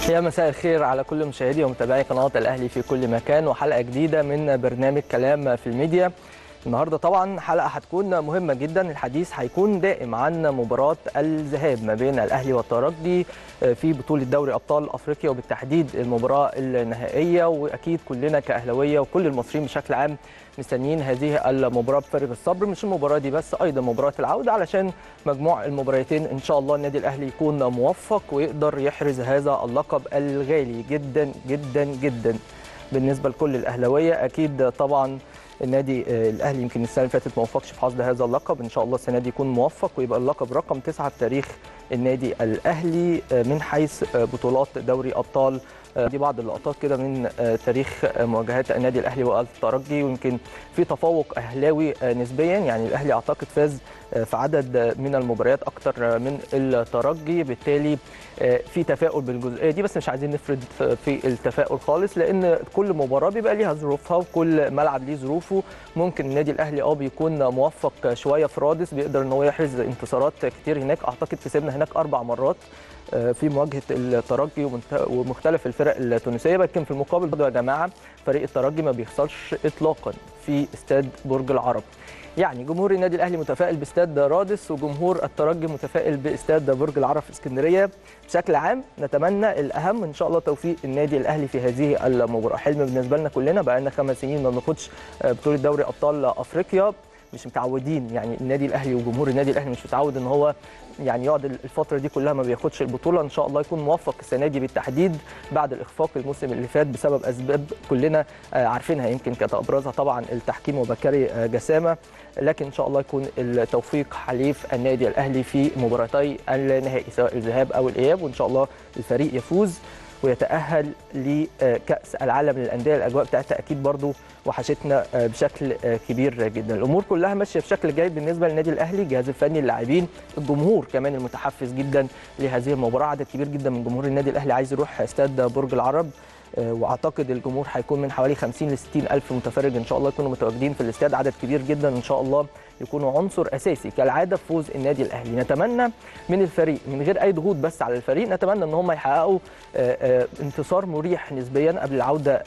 يا مساء الخير على كل مشاهدي ومتابعي قناه الاهلي في كل مكان وحلقه جديده من برنامج كلام في الميديا النهارده طبعا حلقه هتكون مهمه جدا الحديث هيكون دائم عن مباراه الذهاب ما بين الاهلي والترجي في بطوله دوري ابطال افريقيا وبالتحديد المباراه النهائيه واكيد كلنا كاهلاويه وكل المصريين بشكل عام مستنيين هذه المباراه بفارغ الصبر مش المباراه دي بس ايضا مباراه العوده علشان مجموع المباراتين ان شاء الله النادي الاهلي يكون موفق ويقدر يحرز هذا اللقب الغالي جدا جدا جدا بالنسبه لكل الاهلاويه اكيد طبعا النادي الاهلي يمكن السنه اللي فاتت ما وفقش في حصد هذا اللقب ان شاء الله السنه دي يكون موفق ويبقى اللقب رقم تسعه في تاريخ النادي الاهلي من حيث بطولات دوري ابطال دي بعض اللقطات كده من تاريخ مواجهات النادي الاهلي والترجي ويمكن في تفوق اهلاوي نسبيا يعني الاهلي اعتقد فاز في عدد من المباريات اكتر من الترجي بالتالي في تفاؤل بالجزئيه دي بس مش عايزين نفرد في التفاؤل خالص لان كل مباراه بيبقى ليها ظروفها وكل ملعب ليه ظروفه ممكن النادي الاهلي اه بيكون موفق شويه في رادس بيقدر ان هو يحرز انتصارات كتير هناك اعتقد كسبنا هناك اربع مرات في مواجهه الترجي ومختلف الفرق التونسيه لكن في المقابل برضه يا جماعه فريق الترجي ما بيخسرش اطلاقا في استاد برج العرب يعني جمهور النادي الاهلي متفائل باستاد رادس وجمهور الترجي متفائل باستاد برج العرب في اسكندريه بشكل عام نتمنى الاهم ان شاء الله توفيق النادي الاهلي في هذه المباراه حلم بالنسبه لنا كلنا بقى لنا خمس سنين ما بناخدش بطوله دوري ابطال افريقيا مش متعودين يعني النادي الاهلي وجمهور النادي الاهلي مش متعود ان هو يعني يقعد الفتره دي كلها ما بياخدش البطوله ان شاء الله يكون موفق السنه دي بالتحديد بعد الاخفاق الموسم اللي فات بسبب اسباب كلنا عارفينها يمكن كانت ابرزها طبعا التحكيم وبكري جسامه لكن ان شاء الله يكون التوفيق حليف النادي الاهلي في مباراتي النهائي سواء الذهاب او الاياب وان شاء الله الفريق يفوز ويتاهل لكاس العالم للانديه الاجواء بتاعتها اكيد برضو وحشتنا بشكل كبير جدا الامور كلها ماشيه بشكل جيد بالنسبه للنادي الاهلي الجهاز الفني اللاعبين الجمهور كمان المتحفز جدا لهذه المباراه عدد كبير جدا من جمهور النادي الاهلي عايز يروح استاد برج العرب واعتقد الجمهور هيكون من حوالي 50 ل 60 الف متفرج ان شاء الله يكونوا متواجدين في الاستاد عدد كبير جدا ان شاء الله يكونوا عنصر اساسي كالعاده في فوز النادي الاهلي نتمنى من الفريق من غير اي ضغوط بس على الفريق نتمنى ان هم يحققوا انتصار مريح نسبيا قبل العوده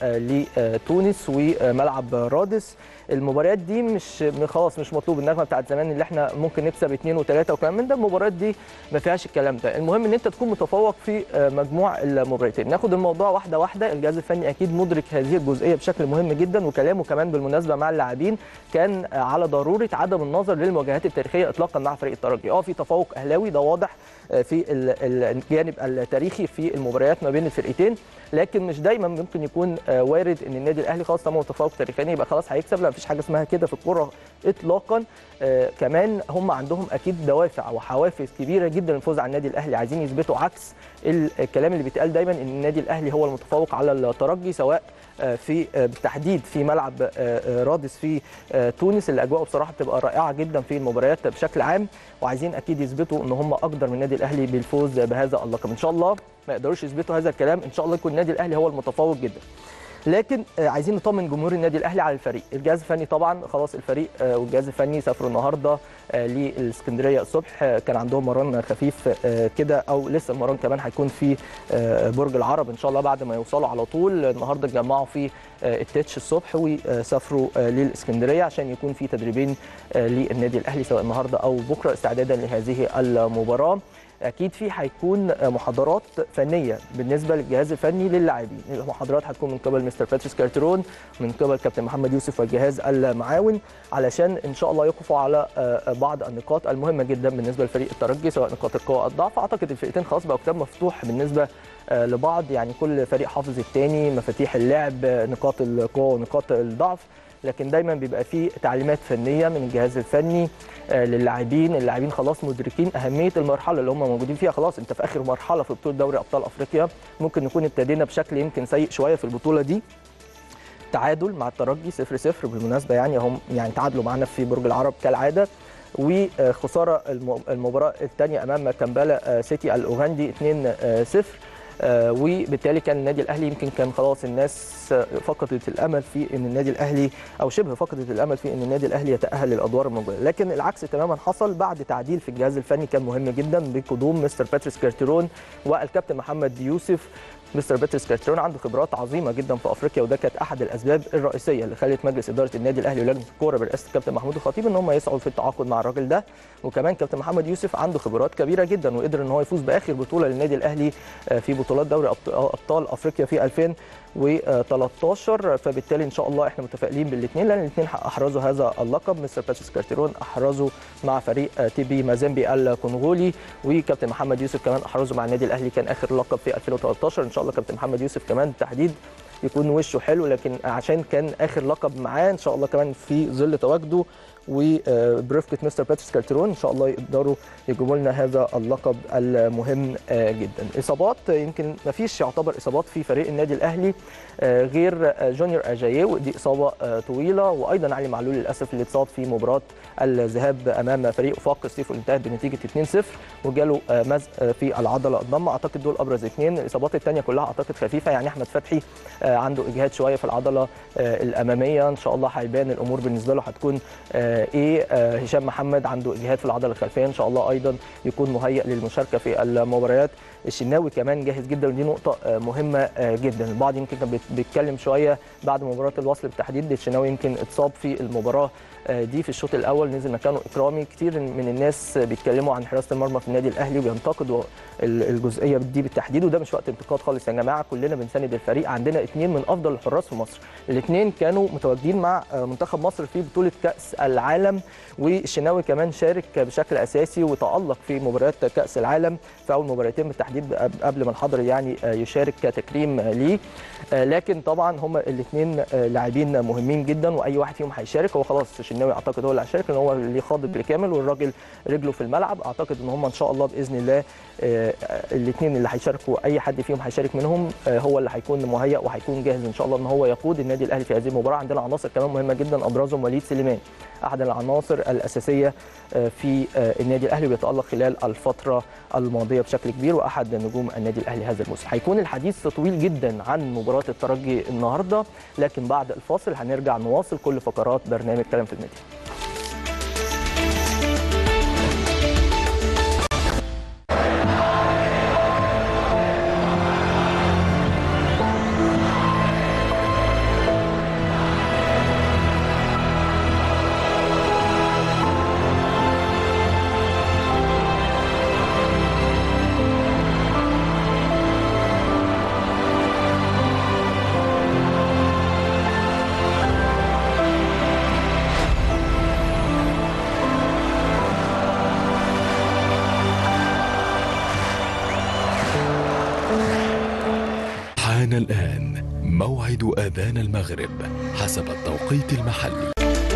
لتونس وملعب رادس المباريات دي مش خلاص مش مطلوب النغمه بتاعت زمان اللي احنا ممكن نكسب اثنين وثلاثه وكلام من ده المباريات دي ما فيهاش الكلام ده المهم ان انت تكون متفوق في مجموع المباراتين ناخد الموضوع واحده واحده الجهاز الفني اكيد مدرك هذه الجزئيه بشكل مهم جدا وكلامه كمان بالمناسبه مع اللاعبين كان على ضروره عدم النظر للمواجهات التاريخيه اطلاقا مع فريق الترجي اه في تفوق اهلاوي ده واضح في الجانب التاريخي في المباريات ما بين الفرقتين لكن مش دايما ممكن يكون وارد ان النادي الاهلي خلاص طالما متفوق تاريخيا يبقى خلاص هيكسب لا مفيش حاجه اسمها كده في الكوره اطلاقا آه كمان هم عندهم اكيد دوافع وحوافز كبيره جدا للفوز على النادي الاهلي عايزين يثبتوا عكس الكلام اللي بيتقال دايما ان النادي الاهلي هو المتفوق على الترجي سواء في بالتحديد في ملعب رادس في تونس الاجواء بصراحه بتبقى رائعه جدا في المباريات بشكل عام وعايزين اكيد يثبتوا ان هم اقدر من النادي الاهلي بالفوز بهذا اللقب ان شاء الله ما يقدروش يثبتوا هذا الكلام ان شاء الله يكون النادي الاهلي هو المتفوق جدا لكن عايزين نطمن جمهور النادي الاهلي على الفريق الجهاز الفني طبعا خلاص الفريق والجهاز الفني سافروا النهارده للاسكندريه الصبح كان عندهم مران خفيف كده او لسه المران كمان هيكون في برج العرب ان شاء الله بعد ما يوصلوا على طول النهارده اتجمعوا في التتش الصبح وسافروا للاسكندريه عشان يكون في تدريبين للنادي الاهلي سواء النهارده او بكره استعدادا لهذه المباراه اكيد في هيكون محاضرات فنيه بالنسبه للجهاز الفني للاعبين المحاضرات هتكون من قبل مستر باتريس كارترون من قبل كابتن محمد يوسف والجهاز المعاون علشان ان شاء الله يقفوا على بعض النقاط المهمه جدا بالنسبه لفريق الترجي سواء نقاط القوه والضعف اعتقد الفرقتين خلاص بقى كتاب مفتوح بالنسبه لبعض يعني كل فريق حافظ الثاني مفاتيح اللعب نقاط القوه ونقاط الضعف لكن دايما بيبقى فيه تعليمات فنيه من الجهاز الفني للاعبين اللاعبين خلاص مدركين اهميه المرحله اللي هم موجودين فيها خلاص انت في اخر مرحله في بطوله دوري ابطال افريقيا ممكن نكون ابتدينا بشكل يمكن سيء شويه في البطوله دي تعادل مع الترجي 0 0 بالمناسبه يعني هم يعني تعادلوا معانا في برج العرب كالعاده وخساره المباراه الثانيه امام كامبالا سيتي الاوغندي 2 0 آه، وبالتالي كان النادي الاهلي يمكن كان خلاص الناس فقدت الامل في ان النادي الاهلي او شبه فقدت الامل في ان النادي الاهلي يتاهل للادوار المقبله لكن العكس تماما حصل بعد تعديل في الجهاز الفني كان مهم جدا بقدوم مستر باتريس كارتيرون والكابتن محمد يوسف مستر باتريس كارتيرون عنده خبرات عظيمه جدا في افريقيا وده كانت احد الاسباب الرئيسيه اللي خلت مجلس اداره النادي الاهلي ولجنه الكوره برئاسه الكابتن محمود الخطيب ان هم يسعوا في التعاقد مع الراجل ده وكمان كابتن محمد يوسف عنده خبرات كبيره جدا وقدر ان هو يفوز باخر بطوله للنادي الاهلي آه، في بطولات دوري أبط- ابطال افريقيا في 2013 فبالتالي ان شاء الله احنا متفائلين بالاثنين لان الاثنين احرزوا هذا اللقب مستر باتريس كارتيرون احرزه مع فريق آه، تي بي مازيمبي الكونغولي وكابتن محمد يوسف كمان احرزه مع النادي الاهلي كان اخر لقب في 2013 ان شاء الله كابتن محمد يوسف كمان بالتحديد يكون وشه حلو لكن عشان كان اخر لقب معاه ان شاء الله كمان في ظل تواجده وبرفقه مستر باتريس كارتيرون ان شاء الله يقدروا يجيبوا لنا هذا اللقب المهم آه، جدا اصابات آه، يمكن ما فيش يعتبر اصابات في فريق النادي الاهلي آه، غير آه، جونيور اجاييه ودي اصابه آه، طويله وايضا علي معلول للاسف اللي اتصاب في مباراه الذهاب امام فريق وفاق ستيف انتهت بنتيجه 2-0 وجاله آه، مزق آه، في العضله الضمه اعتقد دول ابرز اثنين الاصابات الثانيه كلها اعتقد خفيفه يعني احمد فتحي آه، عنده اجهاد شويه في العضله آه، الاماميه ان شاء الله هيبان الامور بالنسبه له هتكون آه، ايه آه، هشام محمد عنده اجهاد في العضله الخلفيه ان شاء الله ايضا يكون مهيئ للمشاركه في المباريات الشناوي كمان جاهز جدا ودي نقطه آه، مهمه آه، جدا البعض يمكن كان بيت- بيتكلم شويه بعد مباراه الوصل بالتحديد الشناوي يمكن اتصاب في المباراه آه، دي في الشوط الاول نزل مكانه اكرامي كتير من الناس بيتكلموا عن حراسه المرمى في النادي الاهلي وبينتقدوا ال- الجزئيه دي بالتحديد وده مش وقت انتقاد خالص يا جماعه كلنا بنساند الفريق عندنا اثنين من افضل الحراس في مصر الاثنين كانوا متواجدين مع آه، منتخب مصر في بطوله كاس العالم والشناوي كمان شارك بشكل اساسي وتالق في مباريات كاس العالم في اول مباراتين بالتحديد قبل ما الحضري يعني آه، يشارك كتكريم آه، ليه آه، لكن طبعا هما الاثنين لاعبين مهمين جدا واي واحد فيهم هيشارك هو خلاص الشناوي اعتقد هو اللي هيشارك لان هو اللي خاض بالكامل والراجل رجله في الملعب اعتقد ان هم ان شاء الله باذن الله الاثنين اللي هيشاركوا اي حد فيهم هيشارك منهم آه، هو اللي هيكون مهيأ وهيكون جاهز ان شاء الله ان هو يقود النادي الاهلي في هذه المباراه عندنا عناصر كمان مهمه جدا ابرزهم وليد سليمان احد العناصر الاساسيه آه، في آه، النادي الاهلي بيتالق خلال الفتره الماضيه بشكل كبير واحد نجوم النادي الاهلي هذا الموسم هيكون الحديث طويل جدا عن مباراه الترجي النهارده لكن بعد الفاصل هنرجع نواصل كل فقرات برنامج كلام في الميديا حان الآن موعد آذان المغرب حسب التوقيت المحلي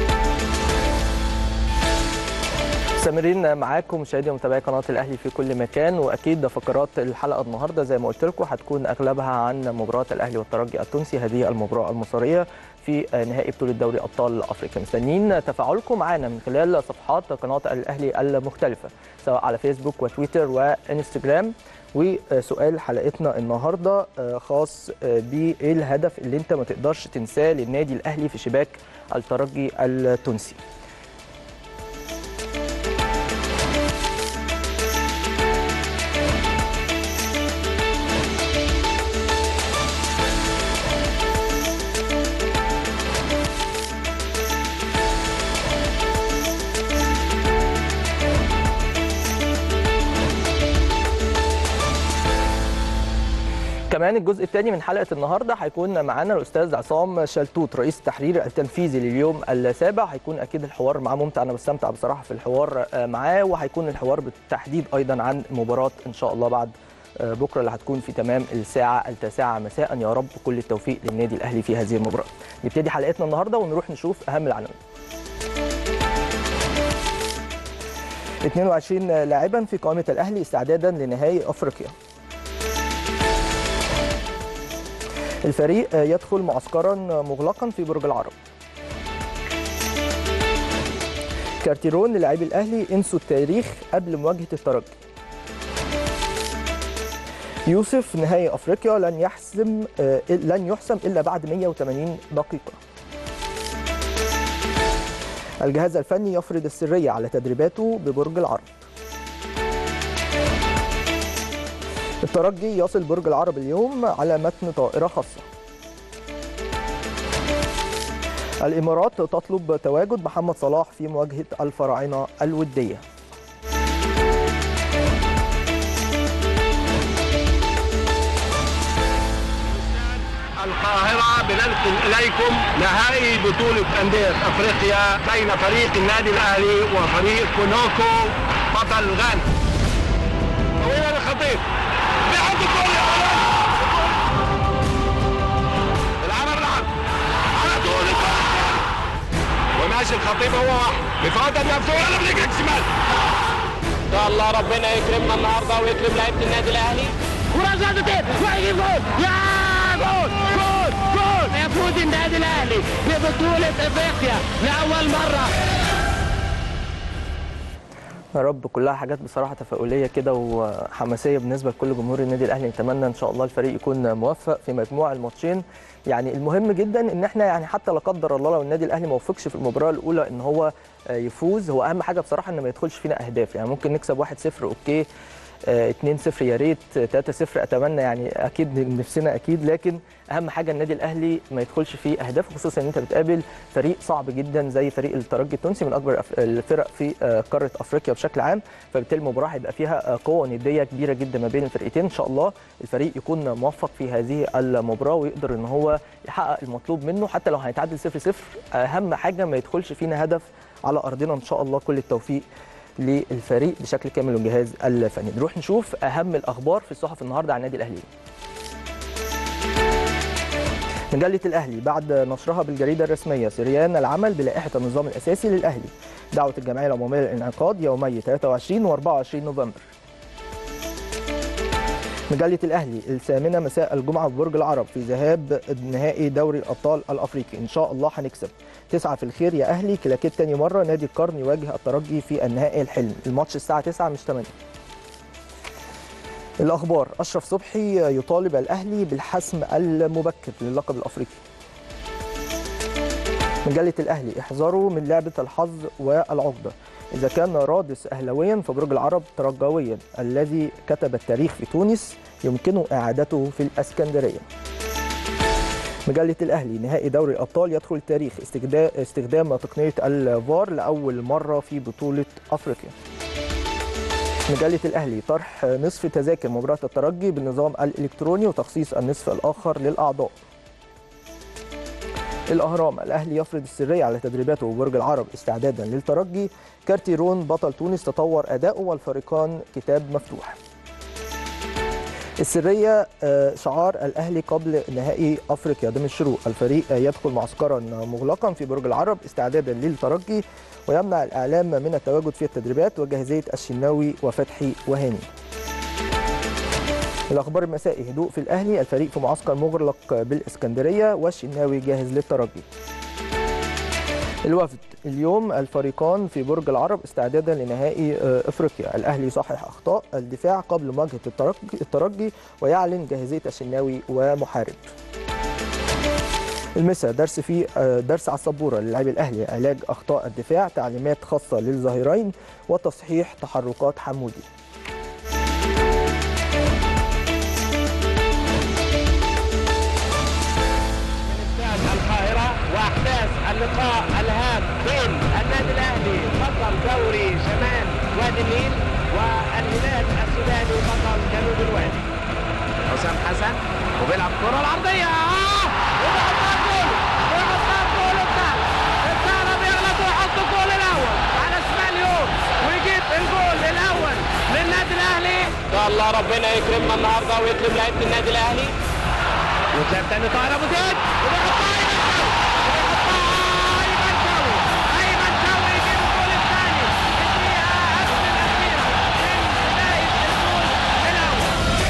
مستمرين معاكم مشاهدي ومتابعي قناه الاهلي في كل مكان واكيد فقرات الحلقه النهارده زي ما قلت لكم هتكون اغلبها عن مباراه الاهلي والترجي التونسي هذه المباراه المصريه في نهائي بطوله دوري ابطال افريقيا مستنيين تفاعلكم معنا من خلال صفحات قناه الاهلي المختلفه سواء على فيسبوك وتويتر وانستجرام وسؤال حلقتنا النهارده خاص بايه الهدف اللي انت ما تقدرش تنساه للنادي الاهلي في شباك الترجي التونسي كمان الجزء الثاني من حلقه النهارده هيكون معانا الاستاذ عصام شلتوت رئيس التحرير التنفيذي لليوم السابع هيكون اكيد الحوار معاه ممتع انا بستمتع بصراحه في الحوار معاه وهيكون الحوار بالتحديد ايضا عن مباراه ان شاء الله بعد بكره اللي هتكون في تمام الساعه التاسعه مساء يا رب كل التوفيق للنادي الاهلي في هذه المباراه نبتدي حلقتنا النهارده ونروح نشوف اهم العناوين 22 لاعبا في قائمه الاهلي استعدادا لنهائي افريقيا الفريق يدخل معسكرا مغلقا في برج العرب كارتيرون للاعبي الاهلي انسوا التاريخ قبل مواجهه الترجي يوسف نهائي افريقيا لن يحسم آه، لن يحسم الا بعد 180 دقيقه الجهاز الفني يفرض السريه على تدريباته ببرج العرب الترجي يصل برج العرب اليوم على متن طائره خاصه الامارات تطلب تواجد محمد صلاح في مواجهه الفراعنه الوديه القاهرة بننقل إليكم نهائي بطولة أندية أفريقيا بين فريق النادي الأهلي وفريق كونوكو بطل غانا. طويلة للخطيب بيحط الجول يا ولد العرب العرب على طول الجول. وماشي الخطيب هو واحد بفاضل مفتوح يلا برجلك شمال ان شاء الله ربنا يكرمنا النهارده ويكرم لعيبه النادي الاهلي كرة زادت وهيجيب جول يا جول جول جول يفوز النادي الاهلي ببطوله افريقيا لاول مره يا رب كلها حاجات بصراحه تفاؤليه كده وحماسيه بالنسبه لكل جمهور النادي الاهلي نتمنى ان شاء الله الفريق يكون موفق في مجموع الماتشين يعني المهم جدا ان احنا يعني حتى لا قدر الله لو النادي الاهلي ما وفقش في المباراه الاولى ان هو آه، يفوز هو اهم حاجه بصراحه ان ما يدخلش فينا اهداف يعني ممكن نكسب 1-0 اوكي آه، 2-0 يا ريت 3-0 اتمنى يعني اكيد نفسنا اكيد لكن اهم حاجه النادي الاهلي ما يدخلش فيه اهداف خصوصا ان انت بتقابل فريق صعب جدا زي فريق الترجي التونسي من اكبر الأف- الفرق في آه، قاره افريقيا بشكل عام فبالتالي المباراه هيبقى فيها آه، قوه نديه كبيره جدا ما بين الفرقتين ان شاء الله الفريق يكون موفق في هذه المباراه ويقدر ان هو يحقق المطلوب منه حتى لو هيتعادل 0-0 اهم حاجه ما يدخلش فينا هدف على ارضنا ان شاء الله كل التوفيق للفريق بشكل كامل والجهاز الفني نروح نشوف اهم الاخبار في الصحف النهارده عن النادي الاهلي مجلة الأهلي بعد نشرها بالجريدة الرسمية سريان العمل بلائحة النظام الأساسي للأهلي دعوة الجمعية العمومية للانعقاد يومي 23 و 24 نوفمبر مجلة الأهلي الثامنة مساء الجمعة في برج العرب في ذهاب نهائي دوري الأبطال الأفريقي إن شاء الله هنكسب تسعة في الخير يا أهلي كلاكيت تاني مرة نادي القرن يواجه الترجي في النهائي الحلم الماتش الساعة 9 مش 8 الأخبار أشرف صبحي يطالب الأهلي بالحسم المبكر للقب الأفريقي مجلة الأهلي احذروا من لعبة الحظ والعقدة إذا كان رادس أهلويا فبرج العرب ترجويا الذي كتب التاريخ في تونس يمكنه إعادته في الأسكندرية مجلة الأهلي نهائي دوري الأبطال يدخل التاريخ استخدام, استخدام تقنية الفار لأول مرة في بطولة أفريقيا مجلة الأهلي طرح نصف تذاكر مباراة الترجي بالنظام الإلكتروني وتخصيص النصف الآخر للأعضاء الأهرام الأهلي يفرض السرية على تدريباته ببرج العرب استعدادا للترجي كارتيرون بطل تونس تطور أداؤه والفريقان كتاب مفتوح السرية آه، شعار الأهلي قبل نهائي أفريقيا ضمن الشروق الفريق آه، يدخل معسكرا مغلقا في برج العرب استعدادا للترجي ويمنع الإعلام من التواجد في التدريبات وجاهزية الشناوي وفتحي وهاني الأخبار المسائي هدوء في الأهلي الفريق في معسكر مغلق بالإسكندرية والشناوي جاهز للترجي الوفد اليوم الفريقان في برج العرب استعدادا لنهائي آه، افريقيا الاهلي يصحح اخطاء الدفاع قبل مواجهه الترجي, الترجي ويعلن جاهزيه الشناوي ومحارب المسا درس في آه، درس على السبوره للاعبي الاهلي علاج اخطاء الدفاع تعليمات خاصه للظهيرين وتصحيح تحركات حمودي استاد القاهره واحداث اللقاء الهام بين النادي الاهلي بطل دوري شمال وادي النيل والهلال السوداني بطل جنوب الوادي حسام حسن وبيلعب كره العرضيه آه! وبيحطها جول ويحطها جول الثالث الثالث بيغلط ويحط الجول الاول على شمال يوم ويجيب الجول الاول للنادي الاهلي ان شاء الله ربنا يكرمنا النهارده ويكرم لعيبه النادي الاهلي وتلعب تاني طاهر ابو زيد وبيحطها ايمن شوقي ايمن شوقي يجيب الجول الثاني الدقيقه قبل الاخيره من بدايه الجول الاول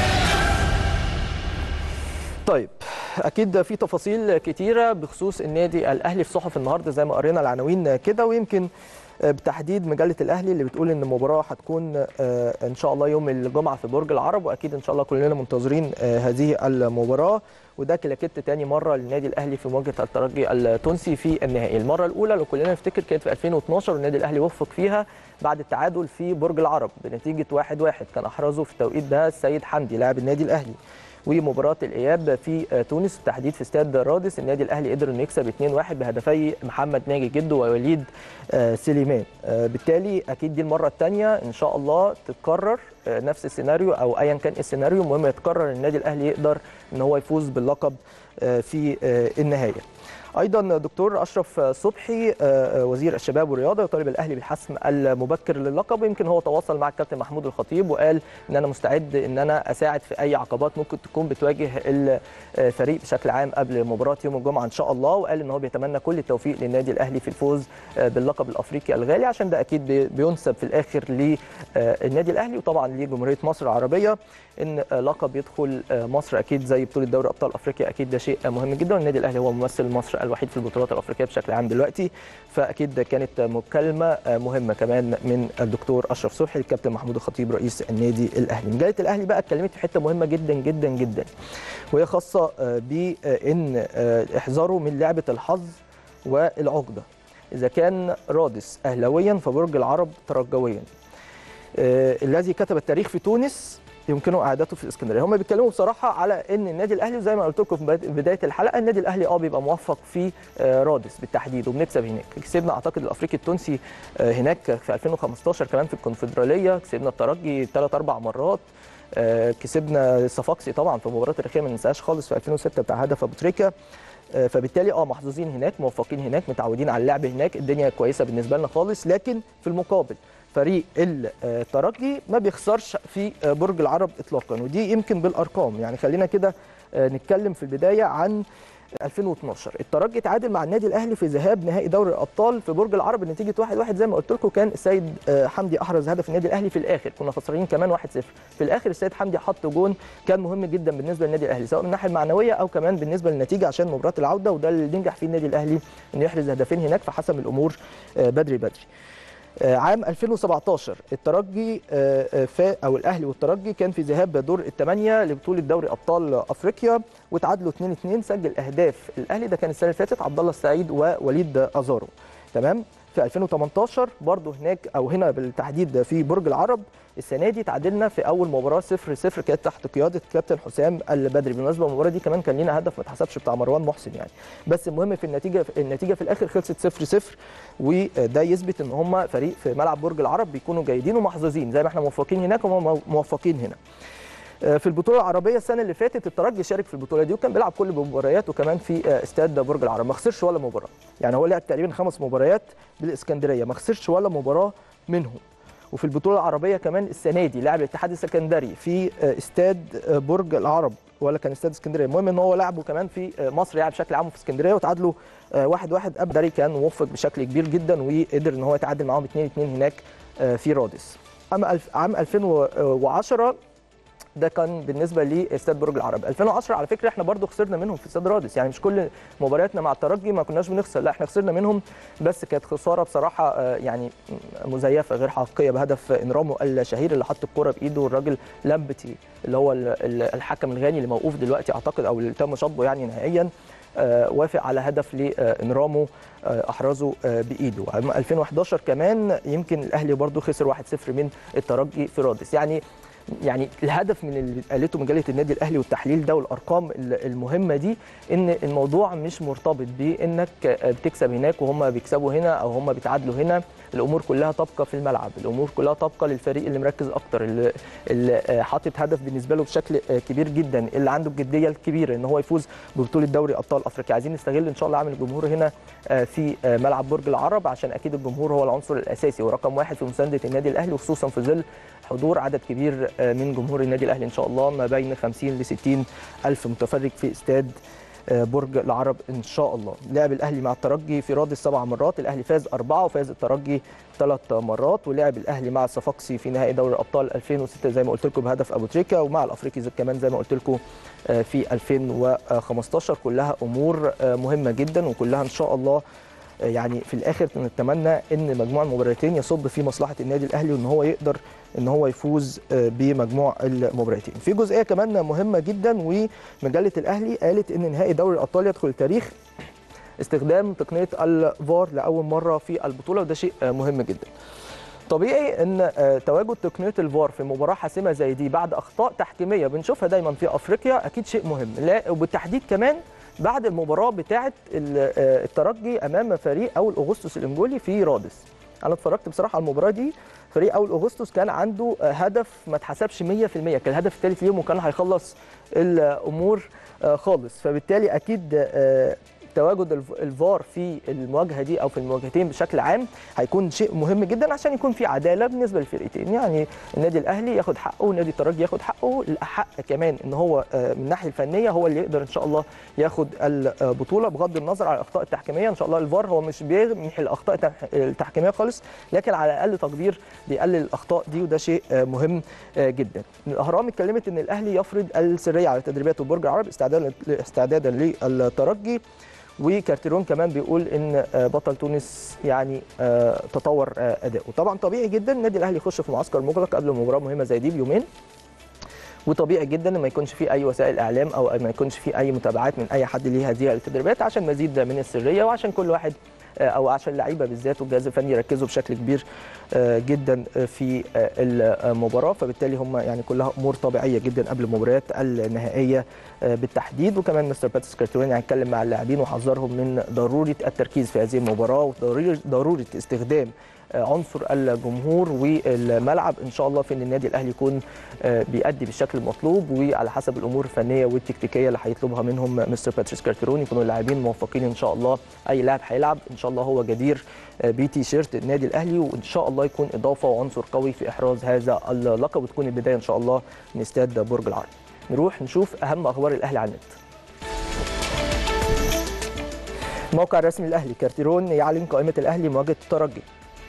طيب اكيد في تفاصيل كتيره بخصوص النادي الاهلي في صحف النهارده زي ما قرينا العناوين كده ويمكن آه، بالتحديد مجله الاهلي اللي بتقول ان المباراه هتكون آه، ان شاء الله يوم الجمعه في برج العرب واكيد ان شاء الله كلنا منتظرين آه، هذه المباراه وده كلاكيت تاني مره للنادي الاهلي في مواجهه الترجي التونسي في النهائي المره الاولى لو كلنا نفتكر كانت في 2012 والنادي الاهلي وفق فيها بعد التعادل في برج العرب بنتيجه 1-1 كان احرزه في التوقيت ده السيد حمدي لاعب النادي الاهلي ومباراه الاياب في آه، تونس بالتحديد في استاد رادس النادي الاهلي قدر انه يكسب 2-1 بهدفي محمد ناجي جدو ووليد آه، سليمان آه، بالتالي اكيد دي المره الثانيه ان شاء الله تتكرر آه، نفس السيناريو او ايا كان السيناريو المهم يتكرر النادي الاهلي يقدر ان هو يفوز باللقب آه، في آه، النهايه ايضا دكتور اشرف صبحي آه، وزير الشباب والرياضه يطالب الاهلي بالحسم المبكر للقب يمكن هو تواصل مع الكابتن محمود الخطيب وقال ان انا مستعد ان انا اساعد في اي عقبات ممكن تكون بتواجه الفريق بشكل عام قبل مباراه يوم الجمعه ان شاء الله وقال ان هو بيتمنى كل التوفيق للنادي الاهلي في الفوز آه، باللقب الافريقي الغالي عشان ده اكيد بي- بينسب في الاخر للنادي الاهلي وطبعا لجمهوريه مصر العربيه ان آه، لقب يدخل آه، مصر اكيد زي بطوله دوري ابطال افريقيا اكيد ده شيء آه، مهم جدا والنادي الاهلي هو ممثل مصر الوحيد في البطولات الافريقيه بشكل عام دلوقتي فاكيد كانت مكالمه آه، مهمه كمان من الدكتور اشرف صبحي الكابتن محمود الخطيب رئيس النادي الاهلي مجله الاهلي بقى اتكلمت في حته مهمه جدا جدا جدا وهي خاصه آه، بان آه، احذاره من لعبه الحظ والعقده اذا كان رادس اهلاويا فبرج العرب ترجويا آه، الذي كتب التاريخ في تونس يمكنه اعادته في الاسكندريه هم بيتكلموا بصراحه على ان النادي الاهلي زي ما قلت لكم في بداية- بدايه الحلقه النادي الاهلي اه بيبقى موفق في آه، رادس بالتحديد وبنكسب هناك كسبنا اعتقد الافريقي التونسي آه، هناك في 2015 كمان في الكونفدراليه كسبنا الترجي ثلاث اربع مرات آه، كسبنا الصفاقسي طبعا في مباراه تاريخيه ما ننساهاش خالص في 2006 بتاع هدف ابو تريكه آه، فبالتالي اه محظوظين هناك موفقين هناك متعودين على اللعب هناك الدنيا كويسه بالنسبه لنا خالص لكن في المقابل فريق الترجي ما بيخسرش في آه، برج العرب اطلاقا ودي يمكن بالارقام يعني خلينا كده آه، نتكلم في البدايه عن 2012 الترجي تعادل مع النادي الاهلي في ذهاب نهائي دوري الابطال في برج العرب بنتيجه 1-1 زي ما قلت لكم كان السيد آه، حمدي احرز هدف النادي الاهلي في الاخر كنا خسرانين كمان 1-0 في الاخر السيد حمدي حط جون كان مهم جدا بالنسبه للنادي الاهلي سواء من الناحيه المعنويه او كمان بالنسبه للنتيجه عشان مباراه العوده وده اللي نجح فيه النادي الاهلي انه يحرز هدفين هناك فحسم الامور آه، بدري بدري آه، عام 2017 الترجي آه، آه، فا او الاهلي والترجي كان في ذهاب دور الثمانيه لبطوله دوري ابطال افريقيا وتعادلوا 2-2 سجل اهداف الاهلي ده كان السنه اللي فاتت عبد الله السعيد ووليد ازارو تمام في 2018 برضه هناك او هنا بالتحديد في برج العرب السنه دي تعادلنا في اول مباراه 0 0 كانت تحت قياده كابتن حسام البدري بالمناسبه المباراه دي كمان كان لينا هدف ما اتحسبش بتاع مروان محسن يعني بس المهم في النتيجه النتيجه في الاخر خلصت 0 0 وده يثبت ان هم فريق في ملعب برج العرب بيكونوا جيدين ومحظوظين زي ما احنا موفقين هناك هم موفقين هنا في البطوله العربيه السنه اللي فاتت الترجي شارك في البطوله دي وكان بيلعب كل مبارياته كمان في استاد برج العرب ما خسرش ولا مباراه يعني هو لعب تقريبا خمس مباريات بالاسكندريه ما خسرش ولا مباراه منهم وفي البطوله العربيه كمان السنه دي لعب الاتحاد السكندري في استاد برج العرب ولا كان استاد اسكندريه المهم ان هو لعبه كمان في مصر يعني بشكل عام في اسكندريه وتعادلوا واحد واحد ابدري كان موفق بشكل كبير جدا وقدر ان هو يتعادل معاهم 2 2 هناك في رادس اما عام 2010 ده كان بالنسبه لاستاد برج العرب 2010 على فكره احنا برضو خسرنا منهم في استاد رادس يعني مش كل مبارياتنا مع الترجي ما كناش بنخسر لا احنا خسرنا منهم بس كانت خساره بصراحه يعني مزيفه غير حقيقيه بهدف انرامو الشهير اللي حط الكره بايده الراجل لامبتي اللي هو الحكم الغاني اللي موقوف دلوقتي اعتقد او اللي تم شطبه يعني نهائيا وافق على هدف لانرامو احرزه بايده 2011 كمان يمكن الاهلي برضو خسر 1-0 من الترجي في رادس يعني يعني الهدف من اللي قالته مجله النادي الاهلي والتحليل ده والارقام المهمه دي ان الموضوع مش مرتبط بانك بتكسب هناك وهم بيكسبوا هنا او هم بيتعادلوا هنا الامور كلها تبقى في الملعب الامور كلها تبقى للفريق اللي مركز اكتر اللي, اللي حاطط هدف بالنسبه له بشكل كبير جدا اللي عنده الجديه الكبيره ان هو يفوز ببطوله دوري ابطال افريقيا عايزين نستغل ان شاء الله عامل الجمهور هنا في ملعب برج العرب عشان اكيد الجمهور هو العنصر الاساسي ورقم واحد في مسانده النادي الاهلي وخصوصا في ظل حضور عدد كبير من جمهور النادي الاهلي ان شاء الله ما بين 50 ل 60 الف متفرج في استاد برج العرب ان شاء الله لعب الاهلي مع الترجي في رادس سبع مرات الاهلي فاز اربعه وفاز الترجي ثلاث مرات ولعب الاهلي مع الصفاقسي في نهائي دوري الابطال 2006 زي ما قلت لكم بهدف ابو تريكه ومع الافريقي كمان زي ما قلت لكم في 2015 كلها امور مهمه جدا وكلها ان شاء الله آه، يعني في الاخر نتمنى ان مجموع المباراتين يصب في مصلحه النادي الاهلي وان هو يقدر ان هو يفوز آه، بمجموع المباراتين في جزئيه كمان مهمه جدا ومجله الاهلي قالت ان نهائي دوري الابطال يدخل التاريخ استخدام تقنيه الفار لاول مره في البطوله وده شيء آه، مهم جدا طبيعي ان آه، تواجد تقنيه الفار في مباراه حاسمه زي دي بعد اخطاء تحكيميه بنشوفها دايما في افريقيا اكيد شيء مهم لا وبالتحديد كمان بعد المباراه بتاعه ال- آه، الترجي امام فريق اول اغسطس الانجولي في رادس انا اتفرجت بصراحه على المباراه دي فريق اول اغسطس كان عنده آه، هدف ما اتحسبش 100% كان الهدف الثالث ليهم وكان هيخلص الامور آه، خالص فبالتالي اكيد آه، تواجد الف- الفار في المواجهه دي او في المواجهتين بشكل عام هيكون شيء مهم جدا عشان يكون في عداله بالنسبه للفرقتين يعني النادي الاهلي ياخد حقه والنادي الترجي ياخد حقه الاحق كمان ان هو آه، من الناحيه الفنيه هو اللي يقدر ان شاء الله ياخد البطوله بغض النظر عن الاخطاء التحكيميه ان شاء الله الفار هو مش بيمحي الاخطاء التح- التحكيميه خالص لكن على اقل تقدير بيقلل الاخطاء دي وده شيء آه، مهم آه، جدا الاهرام اتكلمت ان الاهلي يفرض السريه على تدريبات برج العرب استعدادا استعدادا للترجي وكارتيرون كمان بيقول ان آه، بطل تونس يعني آه، تطور آه، اداؤه طبعا طبيعي جدا النادي الاهلي يخش في معسكر مغلق قبل مباراه مهمه زي دي بيومين وطبيعي جدا ان ما يكونش في اي وسائل اعلام او ما يكونش في اي متابعات من اي حد ليه هذه التدريبات عشان مزيد من السريه وعشان كل واحد آه، او عشان اللعيبه بالذات والجهاز الفني يركزوا بشكل كبير آه، جدا آه، في آه، المباراه فبالتالي هم يعني كلها امور طبيعيه جدا قبل المباريات النهائيه آه، بالتحديد وكمان مستر باتس كارتورين يعني اتكلم مع اللاعبين وحذرهم من ضروره التركيز في هذه المباراه وضروره ضروره استخدام آه، عنصر الجمهور والملعب ان شاء الله في ان النادي الاهلي يكون آه، بيأدي بالشكل المطلوب وعلى حسب الامور الفنيه والتكتيكيه اللي هيطلبها منهم مستر باتريس كارتيرون يكونوا اللاعبين موفقين ان شاء الله اي لاعب هيلعب ان شاء الله هو جدير آه، بتي شيرت النادي الاهلي وان شاء الله يكون اضافه وعنصر قوي في احراز هذا اللقب وتكون البدايه ان شاء الله من استاد برج العرب نروح نشوف اهم اخبار الاهلي على النت الموقع الرسمي للاهلي كارتيرون يعلن قائمه الاهلي مواجهه الترجي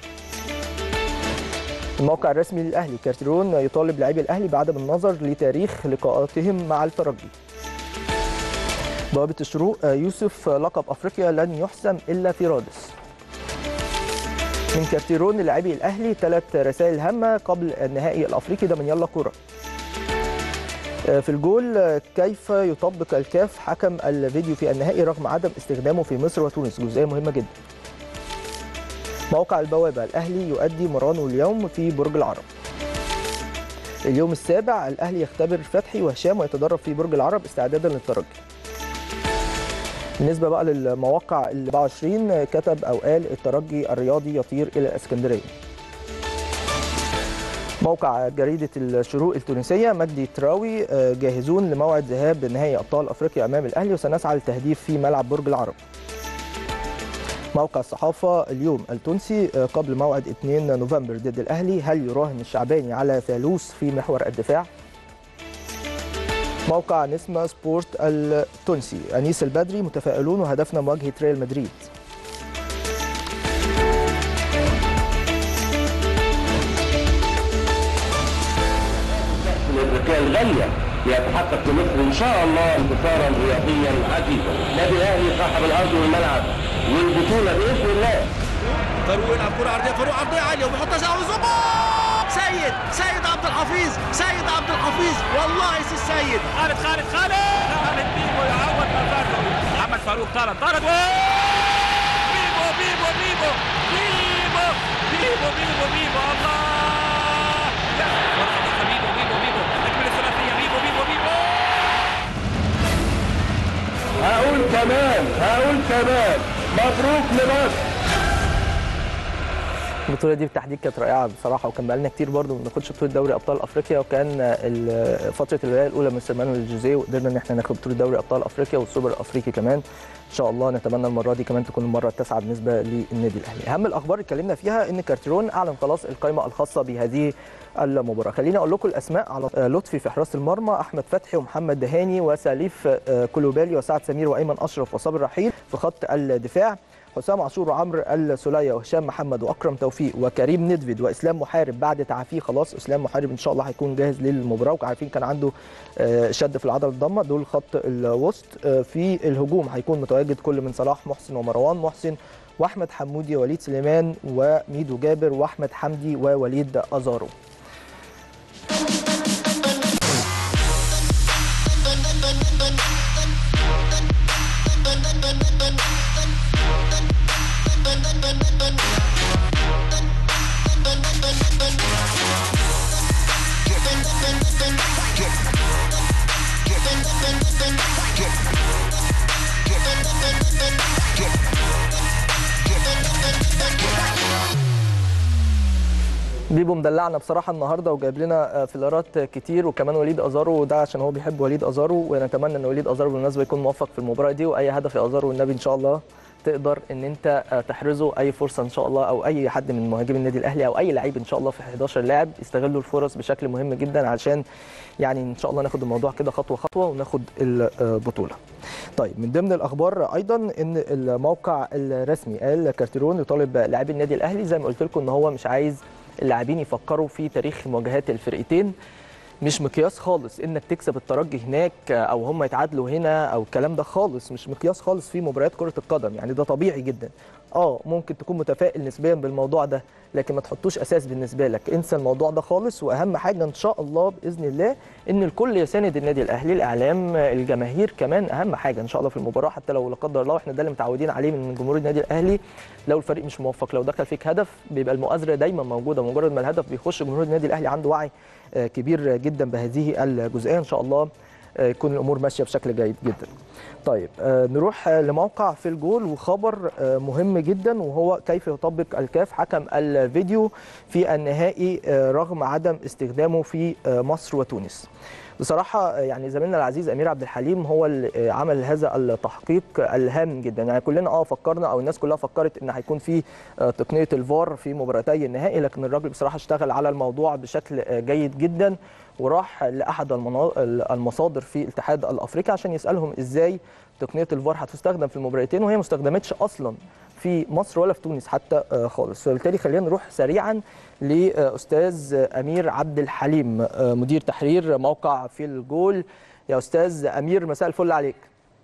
الموقع الرسمي للاهلي كارتيرون يطالب لاعبي الاهلي بعدم النظر لتاريخ لقاءاتهم مع الترجي بوابه الشروق يوسف لقب افريقيا لن يحسم الا في رادس من كارتيرون لاعبي الاهلي ثلاث رسائل هامه قبل النهائي الافريقي ده من يلا كوره في الجول كيف يطبق الكاف حكم الفيديو في النهائي رغم عدم استخدامه في مصر وتونس جزئيه مهمه جدا موقع البوابة الأهلي يؤدي مرانه اليوم في برج العرب اليوم السابع الأهلي يختبر فتحي وهشام ويتدرب في برج العرب استعدادا للترجي بالنسبة بقى للمواقع ال 24 كتب أو قال الترجي الرياضي يطير إلى الإسكندرية موقع جريدة الشروق التونسية مجدي تراوي آه، جاهزون لموعد ذهاب نهائي أبطال أفريقيا أمام الأهلي وسنسعى للتهديف في ملعب برج العرب موقع الصحافة اليوم التونسي آه، قبل موعد 2 نوفمبر ضد الأهلي هل يراهن الشعباني على ثالوث في محور الدفاع؟ موقع نسمة سبورت التونسي أنيس البدري متفائلون وهدفنا مواجهة ريال مدريد الافريقيه الغاليه ليتحقق في مصر ان شاء الله انتصارا رياضيا عزيزا. النادي الاهلي صاحب الارض والملعب والبطوله باذن الله. فاروق يلعب كرة عرضية فاروق عرضية عالية وبيحطها تجاوز وبوم! سيد سيد عبد الحفيظ سيد عبد الحفيظ والله سي السيد خالد خالد خالد خالد بيبو يعوض ما فاته محمد فاروق طرد طرد بيبو بيبو بيبو بيبو بيبو بيبو بيبو الله يا والحقيقة بيبو بيبو بيبو تكمل الثلاثية بيبو بيبو بيبو هقول كمان هقول كمان مبروك لمصر. البطوله دي بالتحديد كانت رائعه بصراحه وكان بقالنا كتير برضو ما بناخدش بطوله دوري ابطال افريقيا وكان ال- فتره الولايه الاولى من سلمان الجوزيه وقدرنا ان احنا ناخد بطوله دوري ابطال افريقيا والسوبر الافريقي كمان ان شاء الله نتمنى المره دي كمان تكون المره التاسعه بالنسبه للنادي الاهلي اهم الاخبار اللي اتكلمنا فيها ان كارتيرون اعلن خلاص القائمه الخاصه بهذه المباراه خليني اقول لكم الاسماء على آه، لطفي في حراسه المرمى احمد فتحي ومحمد دهاني وساليف آه، كلوبالي وسعد سمير وايمن اشرف وصابر رحيل في خط الدفاع حسام عاشور وعمرو السوليه وهشام محمد واكرم توفيق وكريم ندفد واسلام محارب بعد تعافيه خلاص اسلام محارب ان شاء الله هيكون جاهز للمباراه وعارفين كان عنده آه، شد في العضله الضمه دول خط الوسط آه، في الهجوم هيكون متواجد كل من صلاح محسن ومروان محسن واحمد حمودي ووليد سليمان وميدو جابر واحمد حمدي ووليد ازارو بيبو مدلعنا بصراحه النهارده وجايب لنا فيلرات كتير وكمان وليد ازارو وده عشان هو بيحب وليد ازارو ونتمنى ان وليد ازارو بالمناسبه يكون موفق في المباراه دي واي هدف يا ازارو والنبي ان شاء الله تقدر ان انت تحرزه اي فرصه ان شاء الله او اي حد من مهاجمي النادي الاهلي او اي لعيب ان شاء الله في 11 لاعب يستغلوا الفرص بشكل مهم جدا عشان يعني ان شاء الله ناخد الموضوع كده خطوه خطوه وناخد البطوله. طيب من ضمن الاخبار ايضا ان الموقع الرسمي قال كارتيرون يطالب لاعبي النادي الاهلي زي ما قلت لكم ان هو مش عايز اللاعبين يفكروا في تاريخ مواجهات الفرقتين مش مقياس خالص انك تكسب الترجي هناك او هم يتعادلوا هنا او الكلام ده خالص مش مقياس خالص في مباريات كره القدم يعني ده طبيعي جدا اه ممكن تكون متفائل نسبيا بالموضوع ده لكن ما تحطوش اساس بالنسبه لك انسى الموضوع ده خالص واهم حاجه ان شاء الله باذن الله ان الكل يساند النادي الاهلي الاعلام الجماهير كمان اهم حاجه ان شاء الله في المباراه حتى لو لا قدر الله احنا ده اللي متعودين عليه من جمهور النادي الاهلي لو الفريق مش موفق لو دخل فيك هدف بيبقى المؤازره دايما موجوده مجرد ما الهدف بيخش جمهور النادي الاهلي عنده وعي كبير جدا بهذه الجزئيه ان شاء الله يكون الامور ماشيه بشكل جيد جدا. طيب نروح لموقع في الجول وخبر مهم جدا وهو كيف يطبق الكاف حكم الفيديو في النهائي رغم عدم استخدامه في مصر وتونس. بصراحه يعني زميلنا العزيز امير عبد الحليم هو اللي عمل هذا التحقيق الهام جدا يعني كلنا اه فكرنا او الناس كلها فكرت ان هيكون في تقنيه الفار في مباراتي النهائي لكن الراجل بصراحه اشتغل على الموضوع بشكل جيد جدا وراح لاحد المصادر في الاتحاد الافريقي عشان يسالهم ازاي تقنيه الفار هتستخدم في المباراتين وهي ما استخدمتش اصلا في مصر ولا في تونس حتى خالص فبالتالي خلينا نروح سريعا لاستاذ امير عبد الحليم مدير تحرير موقع في الجول يا استاذ امير مساء الفل عليك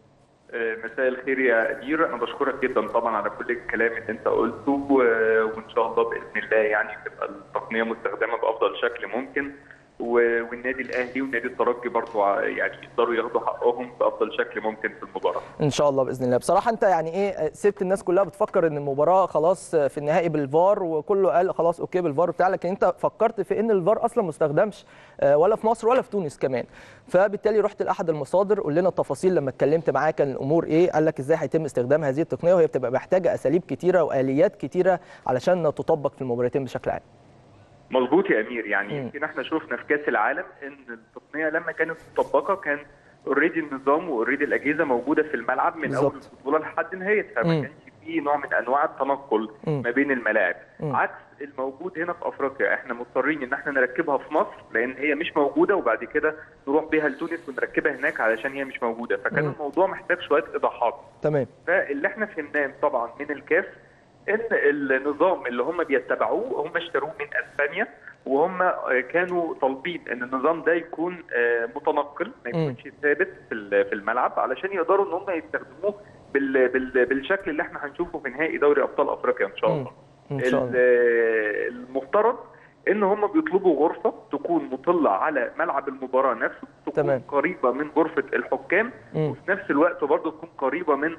مساء الخير يا امير انا بشكرك جدا طبعا على كل الكلام اللي انت قلته وان شاء الله باذن الله يعني تبقى التقنيه مستخدمه بافضل شكل ممكن والنادي الاهلي والنادي الترجي برضه يعني يقدروا ياخدوا حقهم بافضل شكل ممكن في المباراه. ان شاء الله باذن الله، بصراحه انت يعني ايه سبت الناس كلها بتفكر ان المباراه خلاص في النهائي بالفار وكله قال خلاص اوكي بالفار بتاع لكن انت فكرت في ان الفار اصلا ما استخدمش ولا في مصر ولا في تونس كمان. فبالتالي رحت لاحد المصادر قول لنا التفاصيل لما اتكلمت معاه كان الامور ايه؟ قال لك ازاي هيتم استخدام هذه التقنيه وهي بتبقى محتاجه اساليب كتيره واليات كتيره علشان تطبق في المباراتين بشكل عام. مظبوط يا امير يعني يمكن احنا شفنا في كاس العالم ان التقنيه لما كانت مطبقه كان اوريدي النظام واوريدي الاجهزه موجوده في الملعب من بالزبط. اول البطوله لحد نهايتها ما كانش في نوع من انواع التنقل م. ما بين الملاعب م. عكس الموجود هنا في افريقيا احنا مضطرين ان احنا نركبها في مصر لان هي مش موجوده وبعد كده نروح بيها لتونس ونركبها هناك علشان هي مش موجوده فكان م. الموضوع محتاج شويه ايضاحات تمام فاللي احنا فهمناه طبعا من الكاف ان النظام اللي هم بيتبعوه هم اشتروه من اسبانيا وهم كانوا طالبين ان النظام ده يكون متنقل ما يكونش ثابت في الملعب علشان يقدروا ان هم يستخدموه بال بال بالشكل اللي احنا هنشوفه في نهائي دوري ابطال افريقيا ان شاء الله. إن شاء الله. المفترض ان هم بيطلبوا غرفه تكون مطله على ملعب المباراه نفسه تكون تمام. قريبه من غرفه الحكام مم. وفي نفس الوقت برضه تكون قريبه من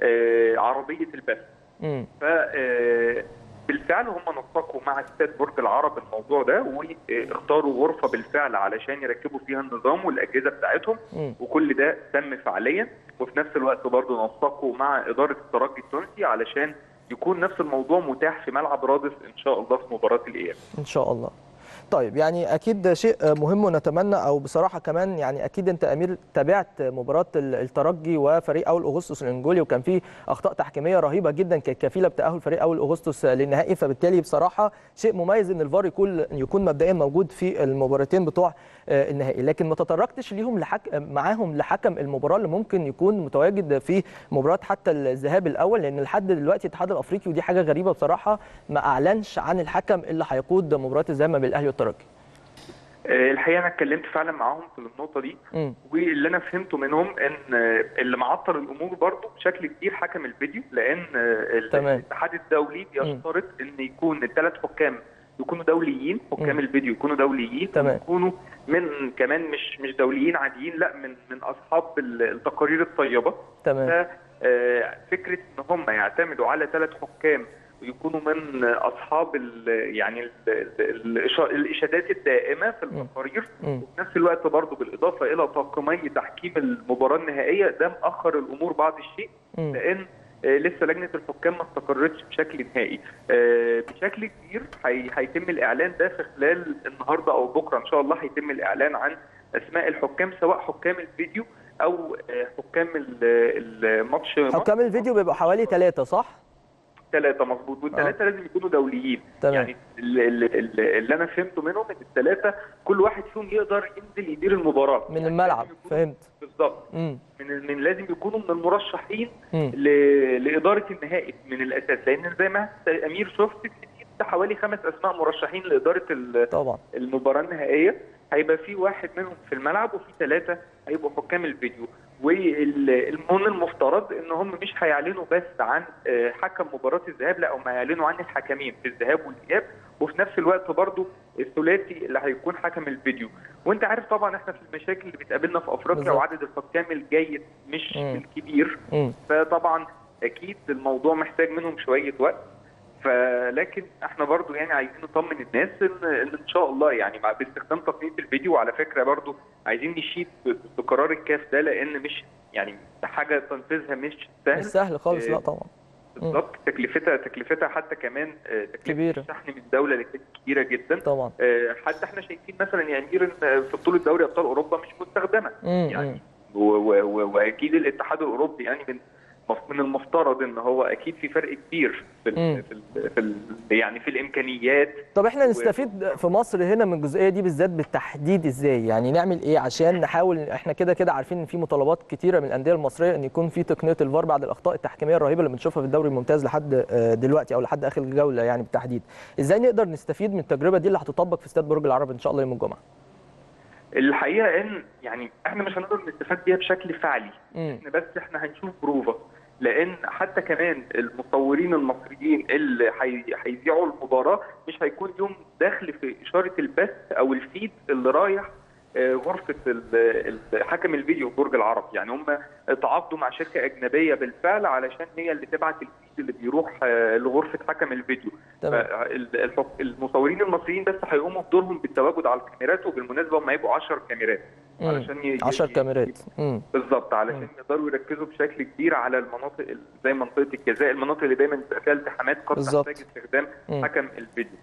عربيه البث. مم. ف بالفعل هم نسقوا مع استاد برج العرب الموضوع ده واختاروا غرفه بالفعل علشان يركبوا فيها النظام والاجهزه بتاعتهم مم. وكل ده تم فعليا وفي نفس الوقت برضه نسقوا مع اداره الترجي التونسي علشان يكون نفس الموضوع متاح في ملعب رادس ان شاء الله في مباراه الاياب. ان شاء الله طيب يعني اكيد شيء مهم ونتمنى او بصراحه كمان يعني اكيد انت امير تابعت مباراه الترجي وفريق اول اغسطس الانجولي وكان في اخطاء تحكيميه رهيبه جدا كانت كفيله بتاهل فريق اول اغسطس للنهائي فبالتالي بصراحه شيء مميز ان الفار يكون يكون مبدئيا موجود في المباراتين بتوع النهائي لكن ما تطرقتش ليهم لحك... معاهم لحكم المباراه اللي ممكن يكون متواجد في مباراه حتى الذهاب الاول لان لحد دلوقتي الاتحاد الافريقي ودي حاجه غريبه بصراحه ما اعلنش عن الحكم اللي هيقود مباراه الذهاب بين الاهلي والترجي آه، الحقيقه انا اتكلمت فعلا معاهم في النقطه دي مم. واللي انا فهمته منهم ان آه، اللي معطل الامور برضو بشكل كبير حكم الفيديو لان آه، ال- تمام. الاتحاد الدولي بيشترط ان يكون الثلاث حكام يكونوا دوليين حكام مم. الفيديو يكونوا دوليين تمام. يكونوا من كمان مش مش دوليين عاديين لا من من اصحاب ال- التقارير الطيبه تمام ففكره ان هم يعتمدوا على ثلاث حكام ويكونوا من اصحاب ال يعني ال ال الإشا- الاشادات الدائمه في التقارير مم. وفي نفس الوقت برضه بالاضافه الى طاقمي تحكيم المباراه النهائيه ده مأخر الامور بعض الشيء مم. لان آه، لسه لجنه الحكام ما استقرتش بشكل نهائي آه، بشكل كبير هي- هيتم الاعلان ده في خلال النهارده او بكره ان شاء الله هيتم الاعلان عن اسماء الحكام سواء حكام الفيديو او آه، حكام ال- الماتش حكام الفيديو بيبقوا حوالي ثلاثة صح؟ ثلاثة مظبوط والثلاثة لازم يكونوا دوليين تمام. يعني ال- ال- ال- اللي انا فهمته منهم ان الثلاثة كل واحد فيهم يقدر ينزل يدير المباراة من يعني الملعب لازم يكونوا- فهمت بالظبط مم. من من لازم يكونوا من المرشحين مم. ل- لإدارة النهائي من الأساس لأن زي ما أمير شفت في حوالي خمس أسماء مرشحين لإدارة ال- طبعا المباراة النهائية هيبقى في واحد منهم في الملعب وفي ثلاثة هيبقوا حكام الفيديو والمن المفترض ان هم مش هيعلنوا بس عن آه، حكم مباراة الذهاب لا هم هيعلنوا عن الحكمين في الذهاب والإياب وفي نفس الوقت برضو الثلاثي اللي هيكون حكم الفيديو وانت عارف طبعا احنا في المشاكل اللي بتقابلنا في افريقيا بالظبط. وعدد الحكام الجيد مش مم. الكبير مم. فطبعا اكيد الموضوع محتاج منهم شويه وقت فلكن احنا برضو يعني عايزين نطمن الناس ان ان ان شاء الله يعني مع باستخدام تقنيه الفيديو وعلى فكره برضو عايزين نشيد ب- بقرار الكاف ده لان مش يعني حاجه تنفيذها مش سهل مش سهل خالص لا آه، طبعا بالظبط تكلفتها تكلفتها حتى كمان آه، تكلفه كبيرة. الشحن من الدوله اللي كانت كبيره جدا طبعا آه، حتى احنا شايفين مثلا يعني إيران، آه، في بطوله دوري ابطال اوروبا مش مستخدمه مم. يعني و- و- و- واكيد الاتحاد الاوروبي يعني من من المفترض ان هو اكيد في فرق كبير في مم. ال في, ال في ال يعني في الامكانيات طب احنا نستفيد في مصر هنا من الجزئيه دي بالذات بالتحديد ازاي يعني نعمل ايه عشان نحاول احنا كده كده عارفين ان في مطالبات كتيره من الانديه المصريه ان يكون في تقنيه الفار بعد الاخطاء التحكيميه الرهيبه اللي بنشوفها في الدوري الممتاز لحد آه، دلوقتي او لحد اخر الجوله يعني بالتحديد ازاي نقدر نستفيد من التجربه دي اللي هتطبق في استاد برج العرب ان شاء الله يوم الجمعه الحقيقه ان يعني احنا مش هنقدر نستفاد بيها بشكل فعلي مم. احنا بس احنا هنشوف بروفا لان حتى كمان المصورين المصريين اللي هي- هيذيعوا المباراه مش هيكون لهم دخل في اشاره البث او الفيد اللي رايح آه، غرفه ال- ال- حكم الفيديو في برج العرب يعني هم تعاقدوا مع شركه اجنبيه بالفعل علشان هي اللي تبعت الفيد اللي بيروح آه، لغرفه حكم الفيديو تمام فال- الحك- المصورين المصريين بس هيقوموا بدورهم بالتواجد على الكاميرات وبالمناسبه هم هيبقوا 10 كاميرات مم. علشان ي- 10 ي- كاميرات مم. بالظبط علشان يقدروا يركزوا بشكل كبير على المناطق ال- زي منطقه الجزاء المناطق اللي دايما بيبقى فيها التحامات قد بالظبط. تحتاج استخدام مم. حكم الفيديو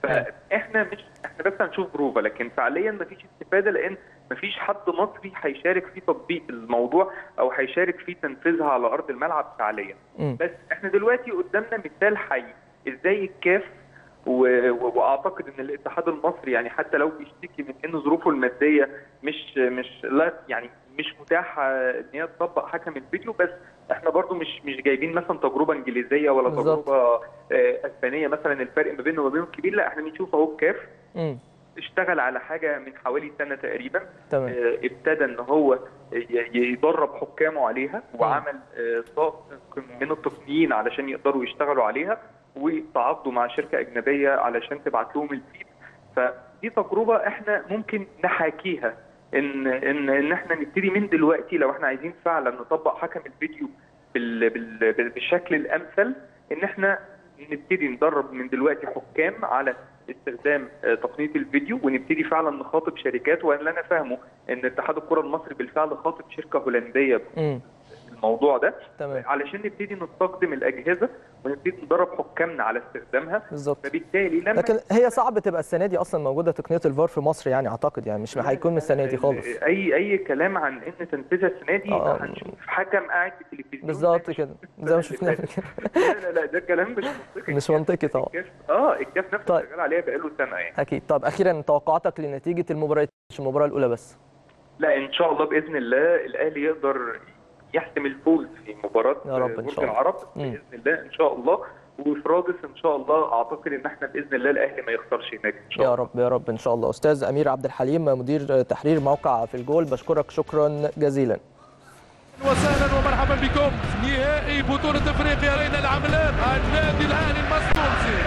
فاحنا مش احنا بس هنشوف بروفا لكن فعليا مفيش استفاده لان مفيش حد مصري هيشارك في تطبيق الموضوع او هيشارك في تنفيذها على ارض الملعب فعليا مم. بس احنا دلوقتي قدامنا مثال حي ازاي الكاف و... و... واعتقد ان الاتحاد المصري يعني حتى لو بيشتكي من ان ظروفه الماديه مش مش لا يعني مش متاحه ان هي تطبق حكم الفيديو بس احنا برضو مش مش جايبين مثلا تجربه انجليزيه ولا بالظبط. تجربه آه، اسبانيه مثلا الفرق ما بينه وما بينهم كبير لا احنا بنشوف اهو الكاف مم. اشتغل على حاجه من حوالي سنه تقريبا تمام آه، ابتدى ان هو ي- يدرب حكامه عليها وعمل آه، طاقم من التقنيين علشان يقدروا يشتغلوا عليها وتعاقدوا مع شركه اجنبيه علشان تبعت لهم الفيد فدي تجربه احنا ممكن نحاكيها ان ان ان احنا نبتدي من دلوقتي لو احنا عايزين فعلا نطبق حكم الفيديو بال بال بال- بالشكل الامثل ان احنا نبتدي ندرب من دلوقتي حكام على استخدام آه، تقنيه الفيديو ونبتدي فعلا نخاطب شركات واللي انا فاهمه ان اتحاد الكره المصري بالفعل خاطب شركه هولنديه مم. الموضوع ده تمام علشان نبتدي نستخدم الاجهزه ونبتدي ندرب حكامنا على استخدامها بالظبط فبالتالي لما لكن هي صعب تبقى السنه دي اصلا موجوده تقنيه الفار في مصر يعني اعتقد يعني مش هيكون من السنه دي خالص اي اي كلام عن ان تنفيذها السنه دي آه. هنشوف حكم قاعد في التلفزيون بالظبط كده زي ما شفنا قبل كده لا لا لا ده كلام مش منطقي مش منطقي طبعا الكاف اه الكاف نفسه طيب. شغال عليها بقاله سنه يعني اكيد طب اخيرا توقعاتك لنتيجه المباراه مش المباراه الاولى بس لا ان شاء الله باذن الله الاهلي يقدر يحسم الفوز في مباراه يا رب إن برج شاء الله. العرب مم. باذن الله ان شاء الله وفي رادس ان شاء الله اعتقد ان احنا باذن الله الاهلي ما يخسرش هناك ان شاء يا الله رب يا رب ان شاء الله استاذ امير عبد الحليم مدير تحرير موقع في الجول بشكرك شكرا جزيلا وسهلا ومرحبا بكم نهائي بطولة افريقيا بين العملاق النادي الاهلي المستونسي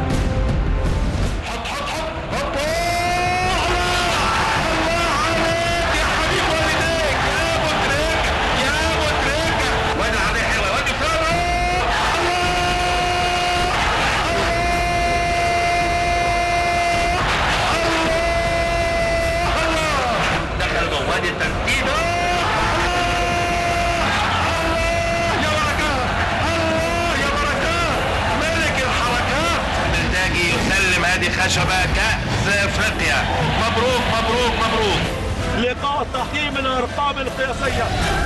دخل جوه وادي التسديد يا بركات الله يا بركات ملك الحركات بلداجي يسلم هذه خشبه كاس افريقيا مبروك مبروك مبروك لقاء تحطيم الارقام القياسيه